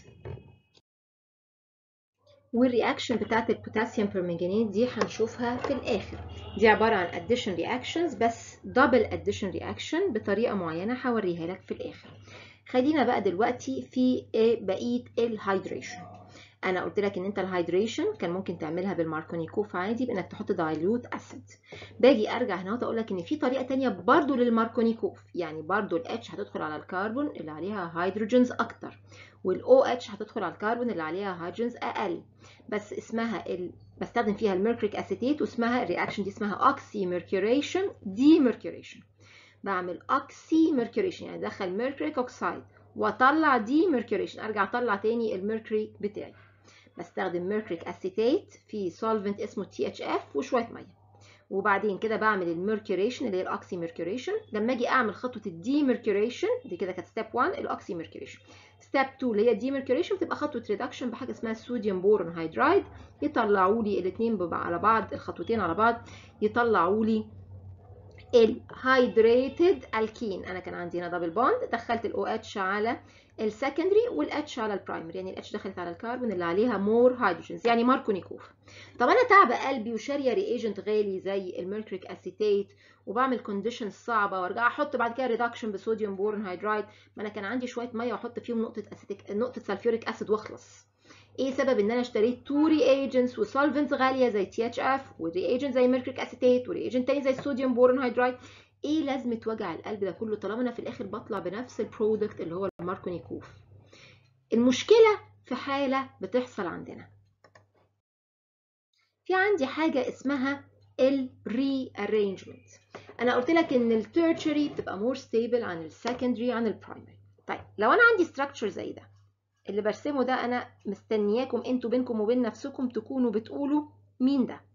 والرياكشن بتاعت البوتاسيوم بيرمنجانات دي هنشوفها في الآخر دي عبارة عن addition reactions بس double addition reaction بطريقة معينة هوريها لك في الآخر خلينا بقى دلوقتي في بقية الهيدريشن انا قلت لك ان انت الهيدريشن كان ممكن تعملها بالماركونيكوف عادي بانك تحط دايلوت اسيد باجي ارجع هنا اقول لك ان في طريقه تانية برضو للماركونيكوف يعني برضو الاتش هتدخل على الكربون اللي عليها هيدروجينز اكتر والاو اتش هتدخل على الكربون اللي عليها هيدروجينز اقل بس اسمها ال... بستخدم فيها الميركوريك اسيتيت واسمها الرياكشن دي اسمها اوكسي ميركوريشن دي ميركوريشن بعمل اوكسي ميركوريشن يعني ادخل ميركوريك اوكسايد واطلع دي ميركوريشن ارجع اطلع تاني الميركوري بتاعي بستخدم ميركوريك اسيتيت في سولفنت اسمه تي اتش اف وشويه ميه وبعدين كده بعمل الميركوريشن اللي هي الاوكسي ميركوريشن لما اجي اعمل خطوه الدي ميركوريشن دي كده كانت ستيب 1 الاوكسي ميركوريشن ستيب 2 اللي هي الدي ميركوريشن بتبقى خطوه ريدكشن بحاجه اسمها الصوديوم بورون هيدرايد يطلعوا لي الاثنين على بعض الخطوتين على بعض يطلعوا لي الهايدريتد الكين انا كان عندي هنا دبل بوند دخلت الاو اتش على السكندري والاتش على البرايمري يعني الاتش دخلت على الكربون اللي عليها مور هيدروجينز يعني ماركونيكوف طب انا تعب قلبي وشاريه رياجنت غالي زي الميركوريك اسيتيت وبعمل كونديشنز صعبه وارجع احط بعد كده ريدكشن بصوديوم بورون هيدرايد ما انا كان عندي شويه ميه واحط فيهم نقطه اسيتيك نقطه سلفيوريك اسيد واخلص ايه سبب ان انا اشتريت تو رياجنتس وسولفنتس غاليه زي تي اتش اف ورياجنت زي ميركوريك اسيتيت ورياجنت تاني زي الصوديوم بورون هيدرايد ايه لازمه وجع القلب ده كله طالما انا في الاخر بطلع بنفس البرودكت اللي هو الماركونيكوف المشكله في حاله بتحصل عندنا في عندي حاجه اسمها الري ارينجمنت انا قلت لك ان التيرشري بتبقى مور ستيبل عن السكندري عن البرايمري طيب لو انا عندي ستراكشر زي ده اللي برسمه ده انا مستنياكم انتوا بينكم وبين نفسكم تكونوا بتقولوا مين ده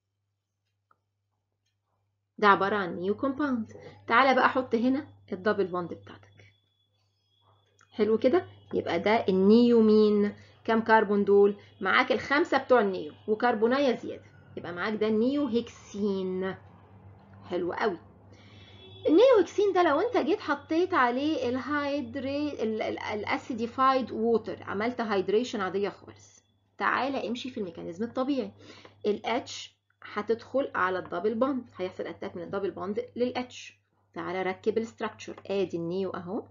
ده عبارة عن نيو كومباوند تعالى بقى احط هنا الدبل بوند بتاعتك حلو كده يبقى ده النيو مين كام كربون دول معاك الخمسة بتوع النيو وكربوناية زيادة يبقى معاك ده النيو هيكسين حلو قوي النيو هيكسين ده لو انت جيت حطيت عليه الهيدري الاسيديفايد ووتر عملت هيدريشن عادية خالص تعالى امشي في الميكانيزم الطبيعي الاتش هتدخل على الدبل بوند هيحصل اتاك من الدبل بوند للاتش تعالى ركب الاستراكشر ادي النيو اهو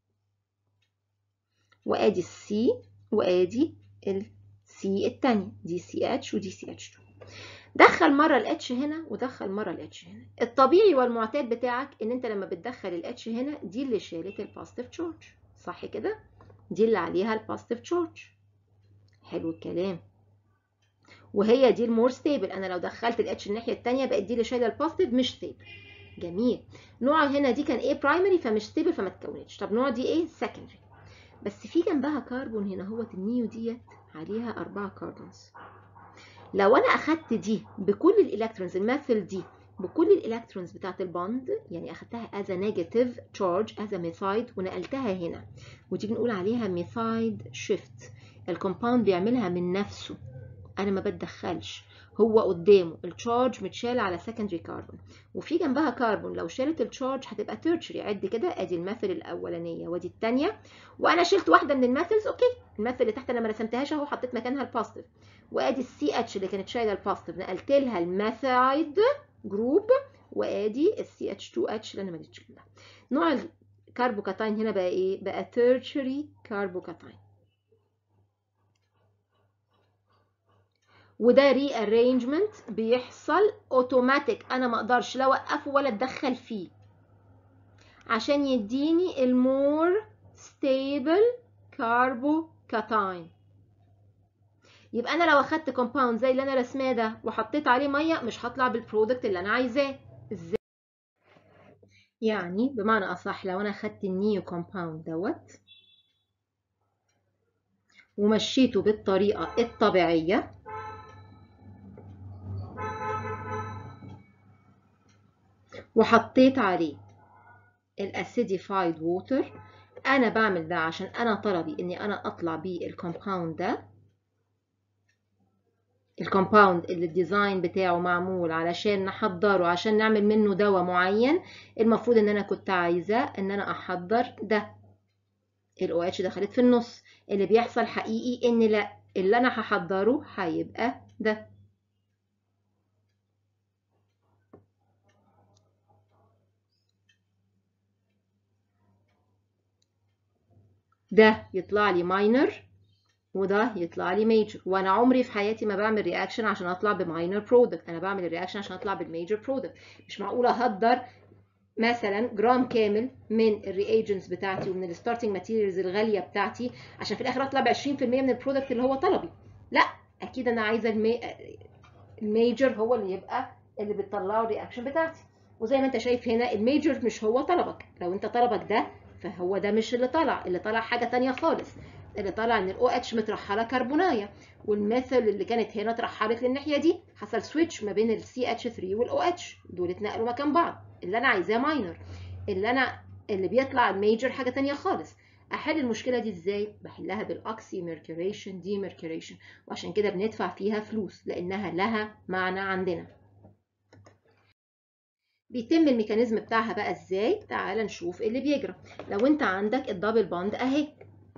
وادي السي وادي السي التانية دي سي اتش ودي سي اتش 2 دخل مره الاتش هنا ودخل مره الاتش هنا الطبيعي والمعتاد بتاعك ان انت لما بتدخل الاتش هنا دي اللي شالت البوزيتيف تشارج صح كده دي اللي عليها البوزيتيف تشارج حلو الكلام وهي دي المور ستيبل انا لو دخلت الاتش الناحيه الثانيه بقت دي اللي شايله البوزيتيف مش ستيبل جميل نوع هنا دي كان ايه برايمري فمش ستيبل فما اتكونتش طب نوع دي ايه سكندري بس في جنبها كربون هنا هو النيو ديت عليها أربعة كربونز لو انا اخدت دي بكل الالكترونز الماثل دي بكل الالكترونز بتاعت البوند يعني اخدتها as a negative charge as a ميثايد ونقلتها هنا ودي بنقول عليها ميثايد شيفت الكومباوند بيعملها من نفسه انا ما بتدخلش هو قدامه التشارج متشال على secondary كاربون وفي جنبها كربون لو شالت التشارج هتبقى tertiary عد كده ادي المثل الاولانيه وادي الثانيه وانا شلت واحده من المثلز اوكي المثل اللي تحت انا ما رسمتهاش اهو حطيت مكانها البوزيتيف وادي السي اتش اللي كانت شايله البوزيتيف نقلت لها الميثايد جروب وادي السي اتش 2 اتش اللي انا ماليش لها نوع الكربوكاتاين هنا بقى ايه بقى tertiary كربوكاتاين وده ري ارينجمنت بيحصل اوتوماتيك انا ما اقدرش لا اوقفه ولا اتدخل فيه عشان يديني المور ستيبل كاربوكاتاين يبقى انا لو اخدت كومباوند زي اللي انا رسماه ده وحطيت عليه ميه مش هطلع بالبرودكت اللي انا عايزاه ازاي يعني بمعنى اصح لو انا اخدت النيو كومباوند دوت ومشيته بالطريقه الطبيعيه وحطيت عليه الاسيديفايد ووتر انا بعمل ده عشان انا طلبي اني انا اطلع بيه الكومباوند ده الكومباوند اللي الديزاين بتاعه معمول علشان نحضره عشان نعمل منه دواء معين المفروض ان انا كنت عايزة ان انا احضر ده ال OH دخلت في النص اللي بيحصل حقيقي ان لا اللي انا هحضره هيبقى ده ده يطلع لي ماينر وده يطلع لي ميجر وانا عمري في حياتي ما بعمل رياكشن عشان اطلع بماينر برودكت انا بعمل الرياكشن عشان اطلع بالميجر برودكت مش معقوله اهدر مثلا جرام كامل من الرياجنتس بتاعتي ومن الستارتنج ماتيريالز الغاليه بتاعتي عشان في الاخر اطلع ب 20% من البرودكت اللي هو طلبي لا اكيد انا عايزه المي... الميجر هو اللي يبقى اللي بتطلعه الرياكشن بتاعتي وزي ما انت شايف هنا الميجر مش هو طلبك لو انت طلبك ده فهو ده مش اللي طلع اللي طلع حاجه تانية خالص اللي طلع ان الاو اتش مترحله كربونايه والميثل اللي كانت هنا اترحلت للناحيه دي حصل سويتش ما بين السي اتش 3 والاو اتش دول اتنقلوا مكان بعض اللي انا عايزاه ماينر اللي انا اللي بيطلع الميجر حاجه تانية خالص احل المشكله دي ازاي بحلها بالاكسي ميركوريشن دي ميركوريشن وعشان كده بندفع فيها فلوس لانها لها معنى عندنا بيتم الميكانيزم بتاعها بقى ازاي تعال نشوف اللي بيجرى لو انت عندك الدبل بوند اهي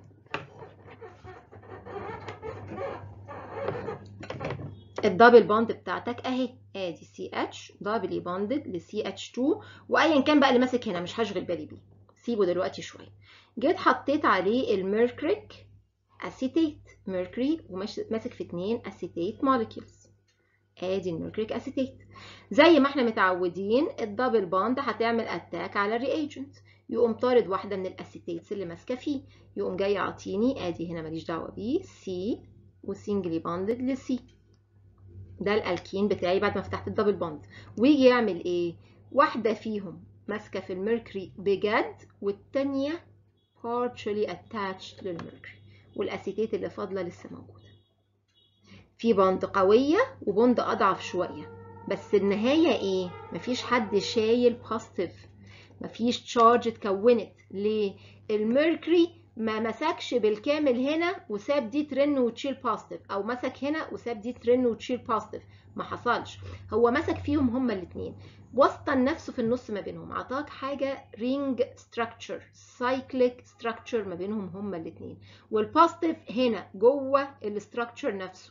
الدبل بوند بتاعتك اهي ادي سي اتش دبلي بوندد لسي اتش 2 وايا كان بقى اللي ماسك هنا مش هشغل بالي بيه سيبه دلوقتي شويه جيت حطيت عليه الميركوريك اسيتيت ميركوري وماسك في اتنين اسيتيت موليكيولز ادي الميركوريك اسيتيت زي ما احنا متعودين الدبل بوند هتعمل اتاك على الرياجنت يقوم طارد واحده من الاسيتيتس اللي ماسكه فيه يقوم جاي يعطيني ادي هنا ماليش دعوه بيه سي وسنجلي بوندد لسي ده الالكين بتاعي بعد ما فتحت الدبل بوند ويجي يعمل ايه واحده فيهم ماسكه في الميركوري بجد والتانيه partially attached للميركوري والاسيتيت اللي فاضله لسه موجوده في بوند قويه وبوند اضعف شويه بس النهايه ايه مفيش حد شايل بوزيتيف مفيش تشارج اتكونت ليه الميركوري ما مسكش بالكامل هنا وساب دي ترن وتشيل بوزيتيف او مسك هنا وساب دي ترن وتشيل بوزيتيف ما حصلش هو مسك فيهم هما الاثنين وسطن نفسه في النص ما بينهم عطاك حاجه رينج ستراكشر سايكليك ستراكشر ما بينهم هما الاثنين والبوزيتيف هنا جوه الاستراكشر نفسه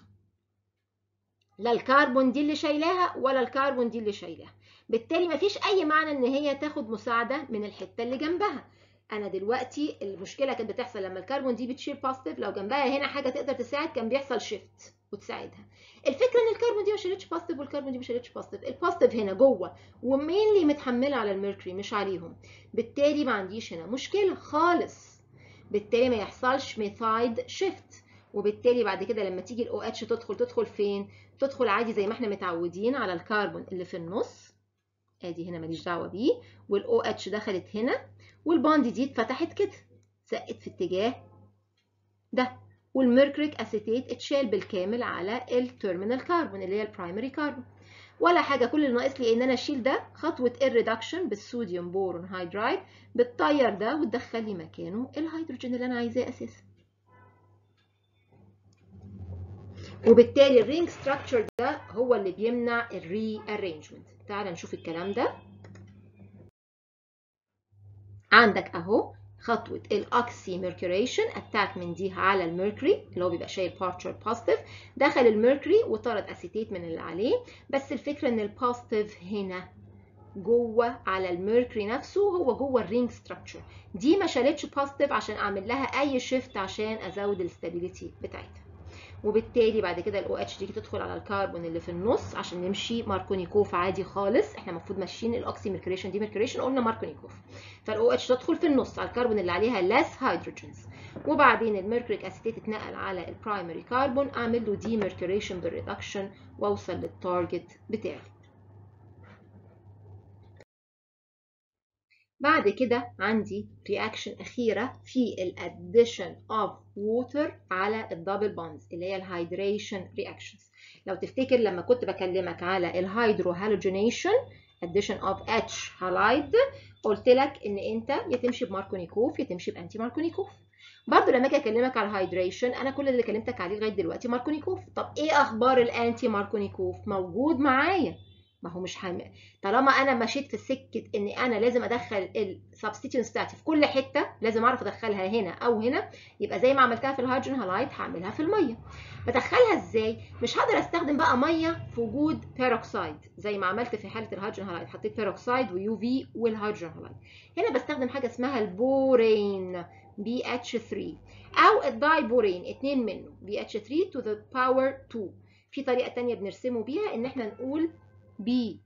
لا الكربون دي اللي شايلاها ولا الكربون دي اللي شايلاها بالتالي مفيش اي معنى ان هي تاخد مساعده من الحته اللي جنبها انا دلوقتي المشكله كانت بتحصل لما الكربون دي بتشيل بوزيتيف لو جنبها هنا حاجه تقدر تساعد كان بيحصل شيفت وتساعدها الفكره ان الكربون دي ما شالتش بوزيتيف والكربون دي ما شالتش بوزيتيف البوزيتيف هنا جوه ومينلي متحمله على الميركوري مش عليهم بالتالي ما عنديش هنا مشكله خالص بالتالي ما يحصلش ميثايد شيفت وبالتالي بعد كده لما تيجي الاو اتش تدخل تدخل فين تدخل عادي زي ما احنا متعودين على الكربون اللي في النص ادي هنا ماليش دعوه بيه والاو اتش دخلت هنا والبوند دي اتفتحت كده زقت في اتجاه ده والميركوريك اسيتيت اتشال بالكامل على التيرمينال كربون اللي هي البرايمري كربون ولا حاجه كل اللي ناقص لي ان انا اشيل ده خطوه الريدكشن بالصوديوم بورون هيدرايد بتطير ده وتدخل لي مكانه الهيدروجين اللي انا عايزاه اساسا وبالتالي الرينج ستراكشر ده هو اللي بيمنع الري ارينجمنت تعال نشوف الكلام ده عندك اهو خطوة الاكسي ميركوريشن اتاك من دي على الميركوري اللي هو بيبقى شايل بارتشر بوزيتيف دخل الميركوري وطرد اسيتيت من اللي عليه بس الفكرة ان البوزيتيف هنا جوه على الميركوري نفسه هو جوه الرينج ستراكشر دي ما شالتش بوزيتيف عشان اعمل لها اي شيفت عشان ازود الستابيليتي بتاعتها وبالتالي بعد كده الاو اتش دي تدخل على الكربون اللي في النص عشان نمشي ماركونيكوف عادي خالص احنا المفروض ماشيين الاوكسي ميركوريشن دي ميركوريشن قلنا ماركونيكوف فالاو اتش تدخل في النص على الكربون اللي عليها less هيدروجينز وبعدين الميركوريك اسيتيت اتنقل على البرايمري كربون اعمل له دي ميركوريشن بالريدكشن واوصل للتارجت بتاعي بعد كده عندي رياكشن أخيرة في الاديشن اوف ووتر على الدبل بونز اللي هي الهيدريشن رياكشنز لو تفتكر لما كنت بكلمك على الهيدرو هالوجينيشن addition of H halide قلت لك ان انت يا تمشي بماركونيكوف يا تمشي بانتي ماركونيكوف برضه لما اجي اكلمك على الهيدريشن انا كل اللي كلمتك عليه لغايه دلوقتي ماركونيكوف طب ايه اخبار الانتي ماركونيكوف موجود معايا ما هو مش هم... طالما انا مشيت في سكه ان انا لازم ادخل السبستيتيونز بتاعتي في كل حته لازم اعرف ادخلها هنا او هنا يبقى زي ما عملتها في الهيدروجين هالايد هعملها في الميه بدخلها ازاي مش هقدر استخدم بقى ميه في وجود بيروكسايد زي ما عملت في حاله الهيدروجين هالايد حطيت بيروكسايد ويو في والهيدروجين هالايد هنا بستخدم حاجه اسمها البورين بي اتش 3 او الدايبورين اتنين منه بي اتش 3 to the power 2 في طريقه تانية بنرسمه بيها ان احنا نقول B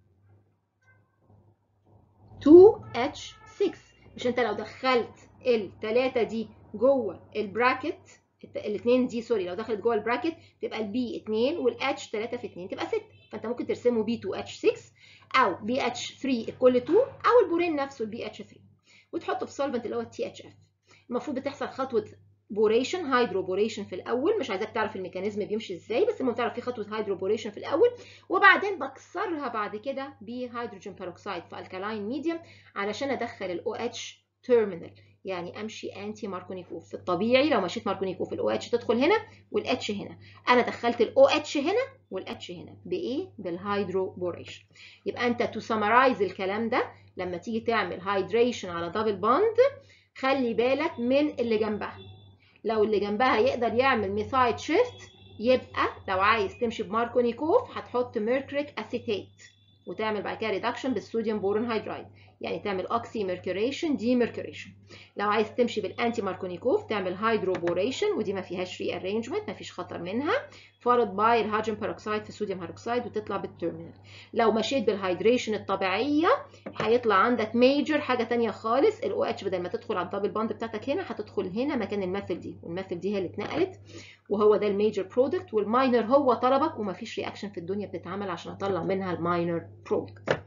2H6 مش انت لو دخلت التلاتة دي جوه البراكت الاثنين دي سوري لو دخلت جوه البراكت تبقى البي 2 والاتش 3 في 2 تبقى 6 فانت ممكن ترسمه بي 2 اتش 6 او بي اتش 3 الكل 2 او البورين نفسه البي اتش 3 وتحطه في سولفنت اللي هو التي اتش اف المفروض بتحصل خطوه بوريشن هيدروبوريشن في الاول مش عايزاك تعرف الميكانيزم بيمشي ازاي بس المهم تعرف في خطوه هيدروبوريشن في الاول وبعدين بكسرها بعد كده بهيدروجين بيروكسيد في الكالاين ميديوم علشان ادخل الاو اتش تيرمينال يعني امشي انتي ماركونيكوف في الطبيعي لو مشيت ماركونيكوف الاو اتش تدخل هنا والاتش هنا انا دخلت الاو اتش هنا والاتش هنا بايه بالهيدروبوريشن يبقى انت تو سمرايز الكلام ده لما تيجي تعمل هيدريشن على دبل بوند خلي بالك من اللي جنبها لو اللي جنبها يقدر يعمل ميثايد شيفت يبقى لو عايز تمشي بماركونيكوف هتحط ميركوريك اسيتيت وتعمل بعد كده ريدكشن بالصوديوم بورون هيدرايد يعني تعمل اوكسي ميركوريشن دي ميركوريشن لو عايز تمشي بالانتي ماركونيكوف تعمل هيدروبوريشن ودي ما فيهاش ري ارينجمنت ما فيش خطر منها followed by الهيدروجين بيروكسيد في الصوديوم هيدروكسيد وتطلع بالتيرمينال لو مشيت بالهيدريشن الطبيعيه هيطلع عندك ميجر حاجه ثانيه خالص الاو اتش بدل ما تدخل على الدبل باند بتاعتك هنا هتدخل هنا مكان الميثيل دي والميثيل دي هي اللي اتنقلت وهو ده الميجر برودكت والماينر هو طلبك ومفيش رياكشن في الدنيا بتتعمل عشان اطلع منها الماينر برودكت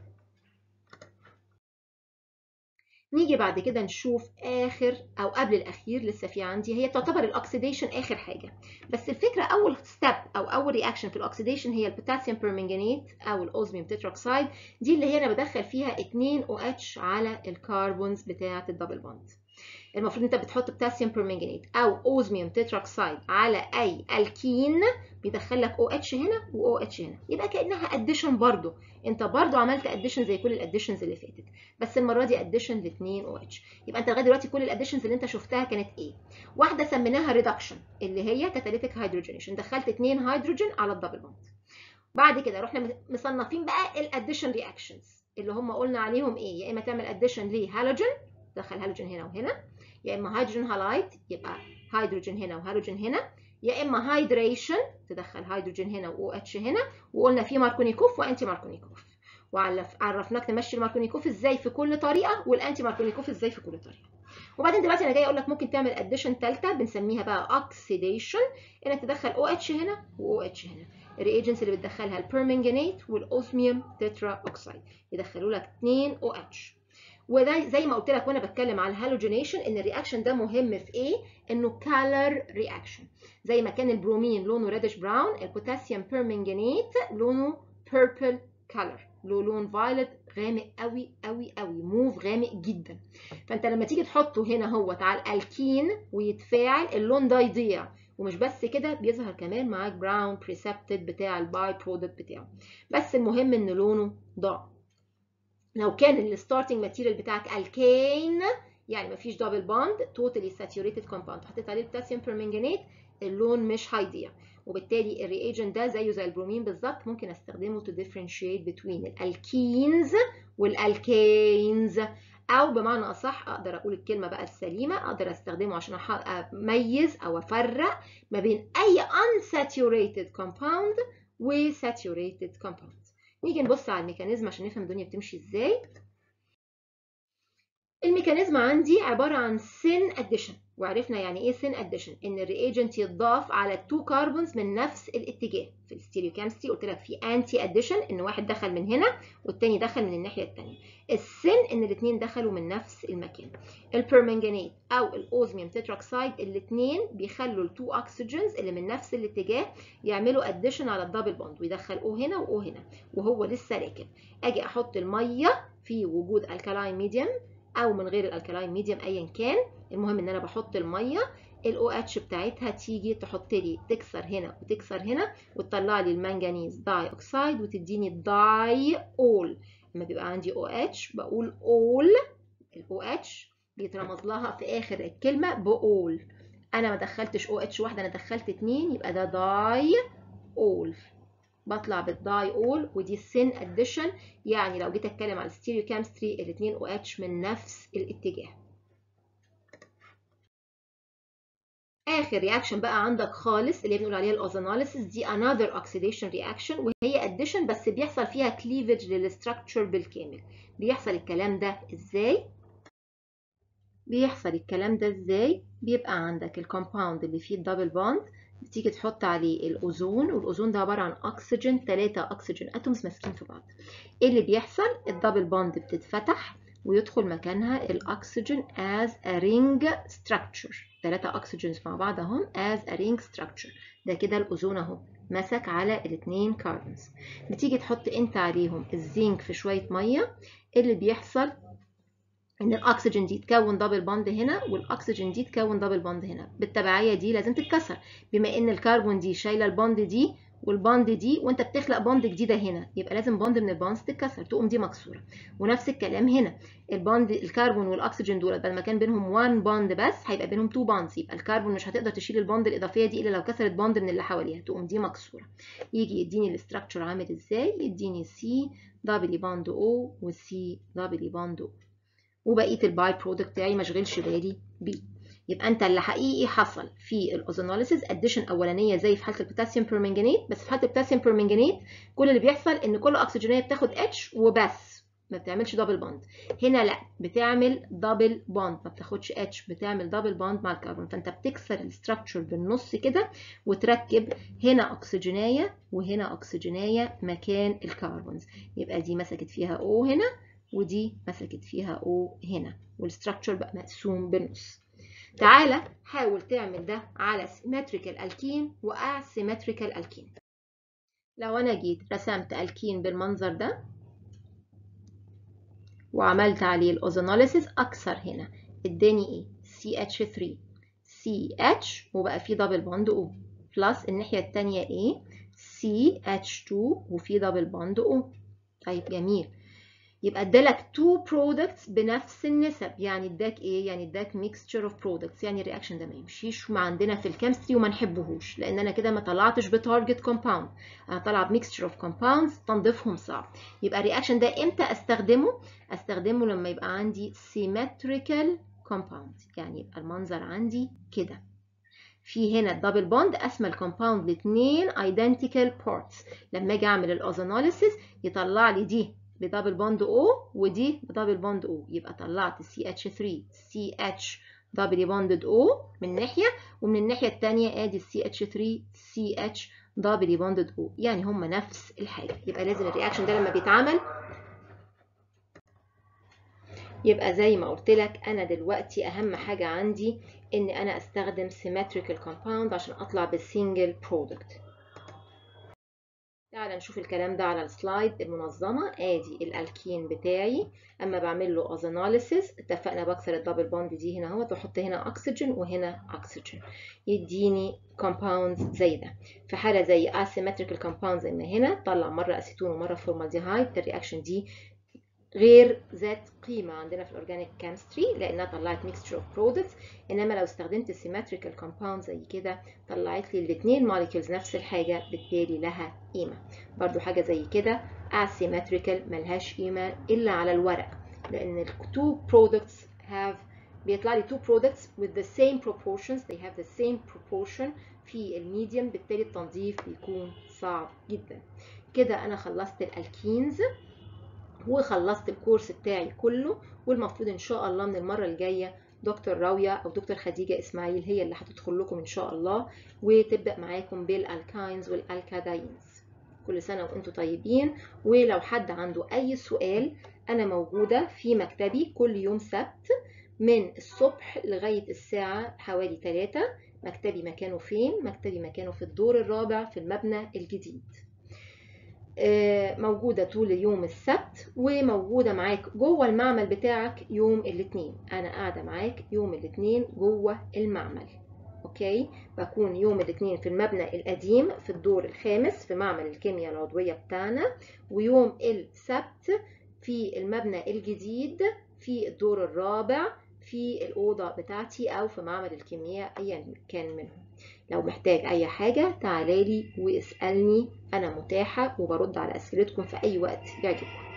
نيجي بعد كده نشوف اخر او قبل الاخير لسه في عندي هي تعتبر الاكسيديشن اخر حاجه بس الفكره اول ستيب او اول رياكشن في الاكسيديشن هي البوتاسيوم بيرمنجانيت او الاوزميوم تتروكسيد دي اللي هي انا بدخل فيها 2 او اتش على الكربونز بتاعه الدبل بوند المفروض انت بتحط بوتاسيوم بيرمنجانيت او اوزميوم تتروكسيد على اي الكين بيدخل لك او اتش هنا واو اتش هنا يبقى كانها اديشن برضو انت برضو عملت اديشن زي كل الاديشنز اللي فاتت بس المره دي اديشن ل 2 او اتش يبقى انت لغايه دلوقتي كل الاديشنز اللي انت شفتها كانت ايه واحده سميناها ريدكشن اللي هي كاتاليتيك هيدروجينيشن دخلت 2 هيدروجين على الدبل بوند بعد كده رحنا مصنفين بقى الاديشن رياكشنز اللي هم قلنا عليهم ايه يا اما تعمل اديشن لهالوجين دخل هالوجين هنا وهنا يا اما هيدروجين هالايد يبقى هيدروجين هنا وهالوجين هنا يا اما هيدريشن تدخل هيدروجين هنا و اتش هنا وقلنا في ماركونيكوف وانتي ماركونيكوف وعرفناك تمشي الماركونيكوف ازاي في كل طريقه والانتي ماركونيكوف ازاي في كل طريقه وبعدين دلوقتي انا جاي اقول لك ممكن تعمل اديشن ثالثه بنسميها بقى اوكسيديشن انك تدخل او اتش هنا و اتش هنا الريجنتس اللي بتدخلها البيرمنجانيت والاوزميوم تترا اوكسيد يدخلوا لك 2 او اتش وده زي ما قلت لك وانا بتكلم على الهالوجينيشن ان الرياكشن ده مهم في ايه انه كالر رياكشن زي ما كان البرومين لونه ريدش براون البوتاسيوم بيرمنجانيت لونه بيربل color له لون violet غامق قوي قوي قوي موف غامق جدا فانت لما تيجي تحطه هنا اهوت على الالكين ويتفاعل اللون ده يضيع ومش بس كده بيظهر كمان معاك براون بريسبتد بتاع الباي برودكت بتاعه بس المهم ان لونه ضاع لو كان الستارتنج ماتيريال بتاعك الكين يعني مفيش دبل بوند توتالي ساتوريتد كومباوند حطيت عليه بوتاسيوم بيرمنجانيت اللون مش هيضيع وبالتالي الرياجنت ده زيه زي البرومين بالظبط ممكن استخدمه to differentiate between الالكينز والالكينز او بمعنى اصح اقدر اقول الكلمه بقى السليمه اقدر استخدمه عشان اميز او افرق ما بين اي unsaturated compound و saturated compound نيجي نبص على الميكانيزم عشان نفهم الدنيا بتمشي ازاي الميكانيزم عندي عباره عن سين اديشن وعرفنا يعني ايه سين اديشن ان الرياجنت يتضاف على التو كاربونز من نفس الاتجاه في الستيريوكيمستري قلت لك في انتي اديشن ان واحد دخل من هنا والتاني دخل من الناحيه الثانيه السين ان الاثنين دخلوا من نفس المكان البرمنجانيت او الاوزميوم تتراكسايد الاثنين بيخلوا التو اكسجينز اللي من نفس الاتجاه يعملوا اديشن على الدبل بوند ويدخل او هنا واو هنا وهو لسه راكب اجي احط الميه في وجود الكالاين ميديوم او من غير الالكالاين ميديوم ايا كان المهم ان انا بحط الميه الاو اتش بتاعتها تيجي تحط لي تكسر هنا وتكسر هنا وتطلع لي المنجنيز داي اوكسايد وتديني داي اول لما بيبقى عندي او اتش بقول اول الاو اتش بيترمز لها في اخر الكلمه باول انا ما دخلتش او اتش واحده انا دخلت اتنين يبقى ده داي اول بطلع بالداي اول ودي السين اديشن يعني لو جيت اتكلم على الستيريو كيمستري الاثنين او اتش من نفس الاتجاه اخر رياكشن بقى عندك خالص اللي بنقول عليها الاوزاناليسيس دي another oxidation reaction وهي addition بس بيحصل فيها cleavage للستراكشر بالكامل بيحصل الكلام ده ازاي بيحصل الكلام ده ازاي بيبقى عندك الكومباوند اللي فيه الدبل بوند بتيجي تحط عليه الاوزون والاوزون ده عباره عن اكسجين 3 اكسجين اتومز ماسكين في بعض ايه اللي بيحصل الدبل بوند بتتفتح ويدخل مكانها الاكسجين as a ring structure 3 اكسجينز مع بعض اهم as a ring structure ده كده الاوزون اهو مسك على الاثنين كاربونز بتيجي تحط انت عليهم الزنك في شويه ميه اللي بيحصل ان الاكسجين دي تكون دبل بوند هنا والاكسجين دي تكون دبل بوند هنا بالتبعيه دي لازم تتكسر بما ان الكربون دي شايله البوند دي والبوند دي وانت بتخلق بوند جديده هنا يبقى لازم بوند من البوندز تتكسر تقوم دي مكسوره ونفس الكلام هنا البوند الكربون والاكسجين دول بدل ما كان بينهم 1 بوند بس هيبقى بينهم 2 بوندز يبقى الكربون مش هتقدر تشيل البوند الاضافيه دي الا لو كسرت بوند من اللي حواليها تقوم دي مكسوره يجي يديني الاستراكشر عامل ازاي يديني سي دبليو بوند او وسي دبليو بوند او وبقيه الباي برودكت بتاعي ما اشغلش بالي بيه يبقى انت اللي حقيقي حصل في الاوزونوليسيس اديشن اولانيه زي في حاله البوتاسيوم بيرمنجانيت بس في حاله البوتاسيوم بيرمنجانيت كل اللي بيحصل ان كل اكسجينيه بتاخد اتش وبس ما بتعملش دبل بوند هنا لا بتعمل دبل بوند ما بتاخدش اتش بتعمل دبل بوند مع الكربون فانت بتكسر الاستراكشر بالنص كده وتركب هنا اكسجينيه وهنا اكسجينيه مكان الكربونز يبقى دي مسكت فيها او هنا ودي مسكت فيها او هنا والستراكشر بقى مقسوم بالنص تعالى حاول تعمل ده على symmetrical الكين وasymmetrical الكين لو انا جيت رسمت الكين بالمنظر ده وعملت عليه الاوزونوليسيس اكثر هنا اداني ايه CH3 CH وبقى فيه دبل بوند O بلس الناحية التانية ايه CH2 وفيه دبل بوند O طيب جميل يبقى ادالك تو برودكتس بنفس النسب يعني اداك ايه يعني اداك ميكستشر اوف برودكتس يعني الرياكشن ده ما يمشيش ما عندنا في الكيمستري وما نحبهوش لان انا كده ما طلعتش بتارجت كومباوند انا طالعه بميكستشر اوف كومباوندز تنظيفهم صعب يبقى الرياكشن ده امتى استخدمه استخدمه لما يبقى عندي سيمتريكال كومباوند يعني يبقى المنظر عندي كده في هنا الدبل بوند اسمى الكومباوند لاثنين ايدنتيكال بارتس لما اجي اعمل الاوزونوليسيس يطلع لي دي بدبل بوند او ودي بدبل بوند او يبقى طلعت CH3 CH دبل بوند او من ناحيه ومن الناحيه الثانيه ادي CH3 CH دبل بوند او يعني هما نفس الحاجه يبقى لازم الرياكشن ده لما بيتعمل يبقى زي ما قلت لك انا دلوقتي اهم حاجه عندي ان انا استخدم symmetrical compound عشان اطلع بالسنجل برودكت تعالى تعالى نشوف الكلام ده على السلايد المنظمة ادي الالكين بتاعي اما بعمل له از اناليسيس اتفقنا بكسر الدبل بوند دي هنا اهوت واحط هنا اكسجين وهنا اكسجين يديني كومباوندز زي ده في حالة زي asymmetrical compounds ان هنا طلع مرة اسيتون ومرة فورمالديهايد الرياكشن دي غير ذات قيمة عندنا في الأورجانيك كيمستري لأنها طلعت mixture of products إنما لو استخدمت symmetrical compound زي كده طلعت لي الاتنين molecules نفس الحاجة بالتالي لها قيمة برضو حاجة زي كده asymmetrical ملهاش قيمة إلا على الورق لأن ال two products have بيطلع لي two products with the same proportions they have the same proportion في الميديم بالتالي التنظيف بيكون صعب جدا كده أنا خلصت الألكينز وخلصت الكورس بتاعي كله والمفروض ان شاء الله من المره الجايه دكتور راويه او دكتور خديجه اسماعيل هي اللي هتدخل لكم ان شاء الله وتبدا معاكم بالالكاينز والالكاداينز كل سنه وانتم طيبين ولو حد عنده اي سؤال انا موجوده في مكتبي كل يوم سبت من الصبح لغايه الساعه حوالي 3 مكتبي مكانه فين مكتبي مكانه في الدور الرابع في المبنى الجديد موجودة طول يوم السبت وموجودة معاك جوه المعمل بتاعك يوم الاثنين أنا قاعدة معاك يوم الاثنين جوه المعمل أوكي بكون يوم الاثنين في المبنى القديم في الدور الخامس في معمل الكيمياء العضوية بتاعنا ويوم السبت في المبنى الجديد في الدور الرابع في الأوضة بتاعتي أو في معمل الكيمياء أيا كان منهم لو محتاج أي حاجة تعالالي واسألني أنا متاحة وبرد على أسئلتكم في أي وقت يعجبكم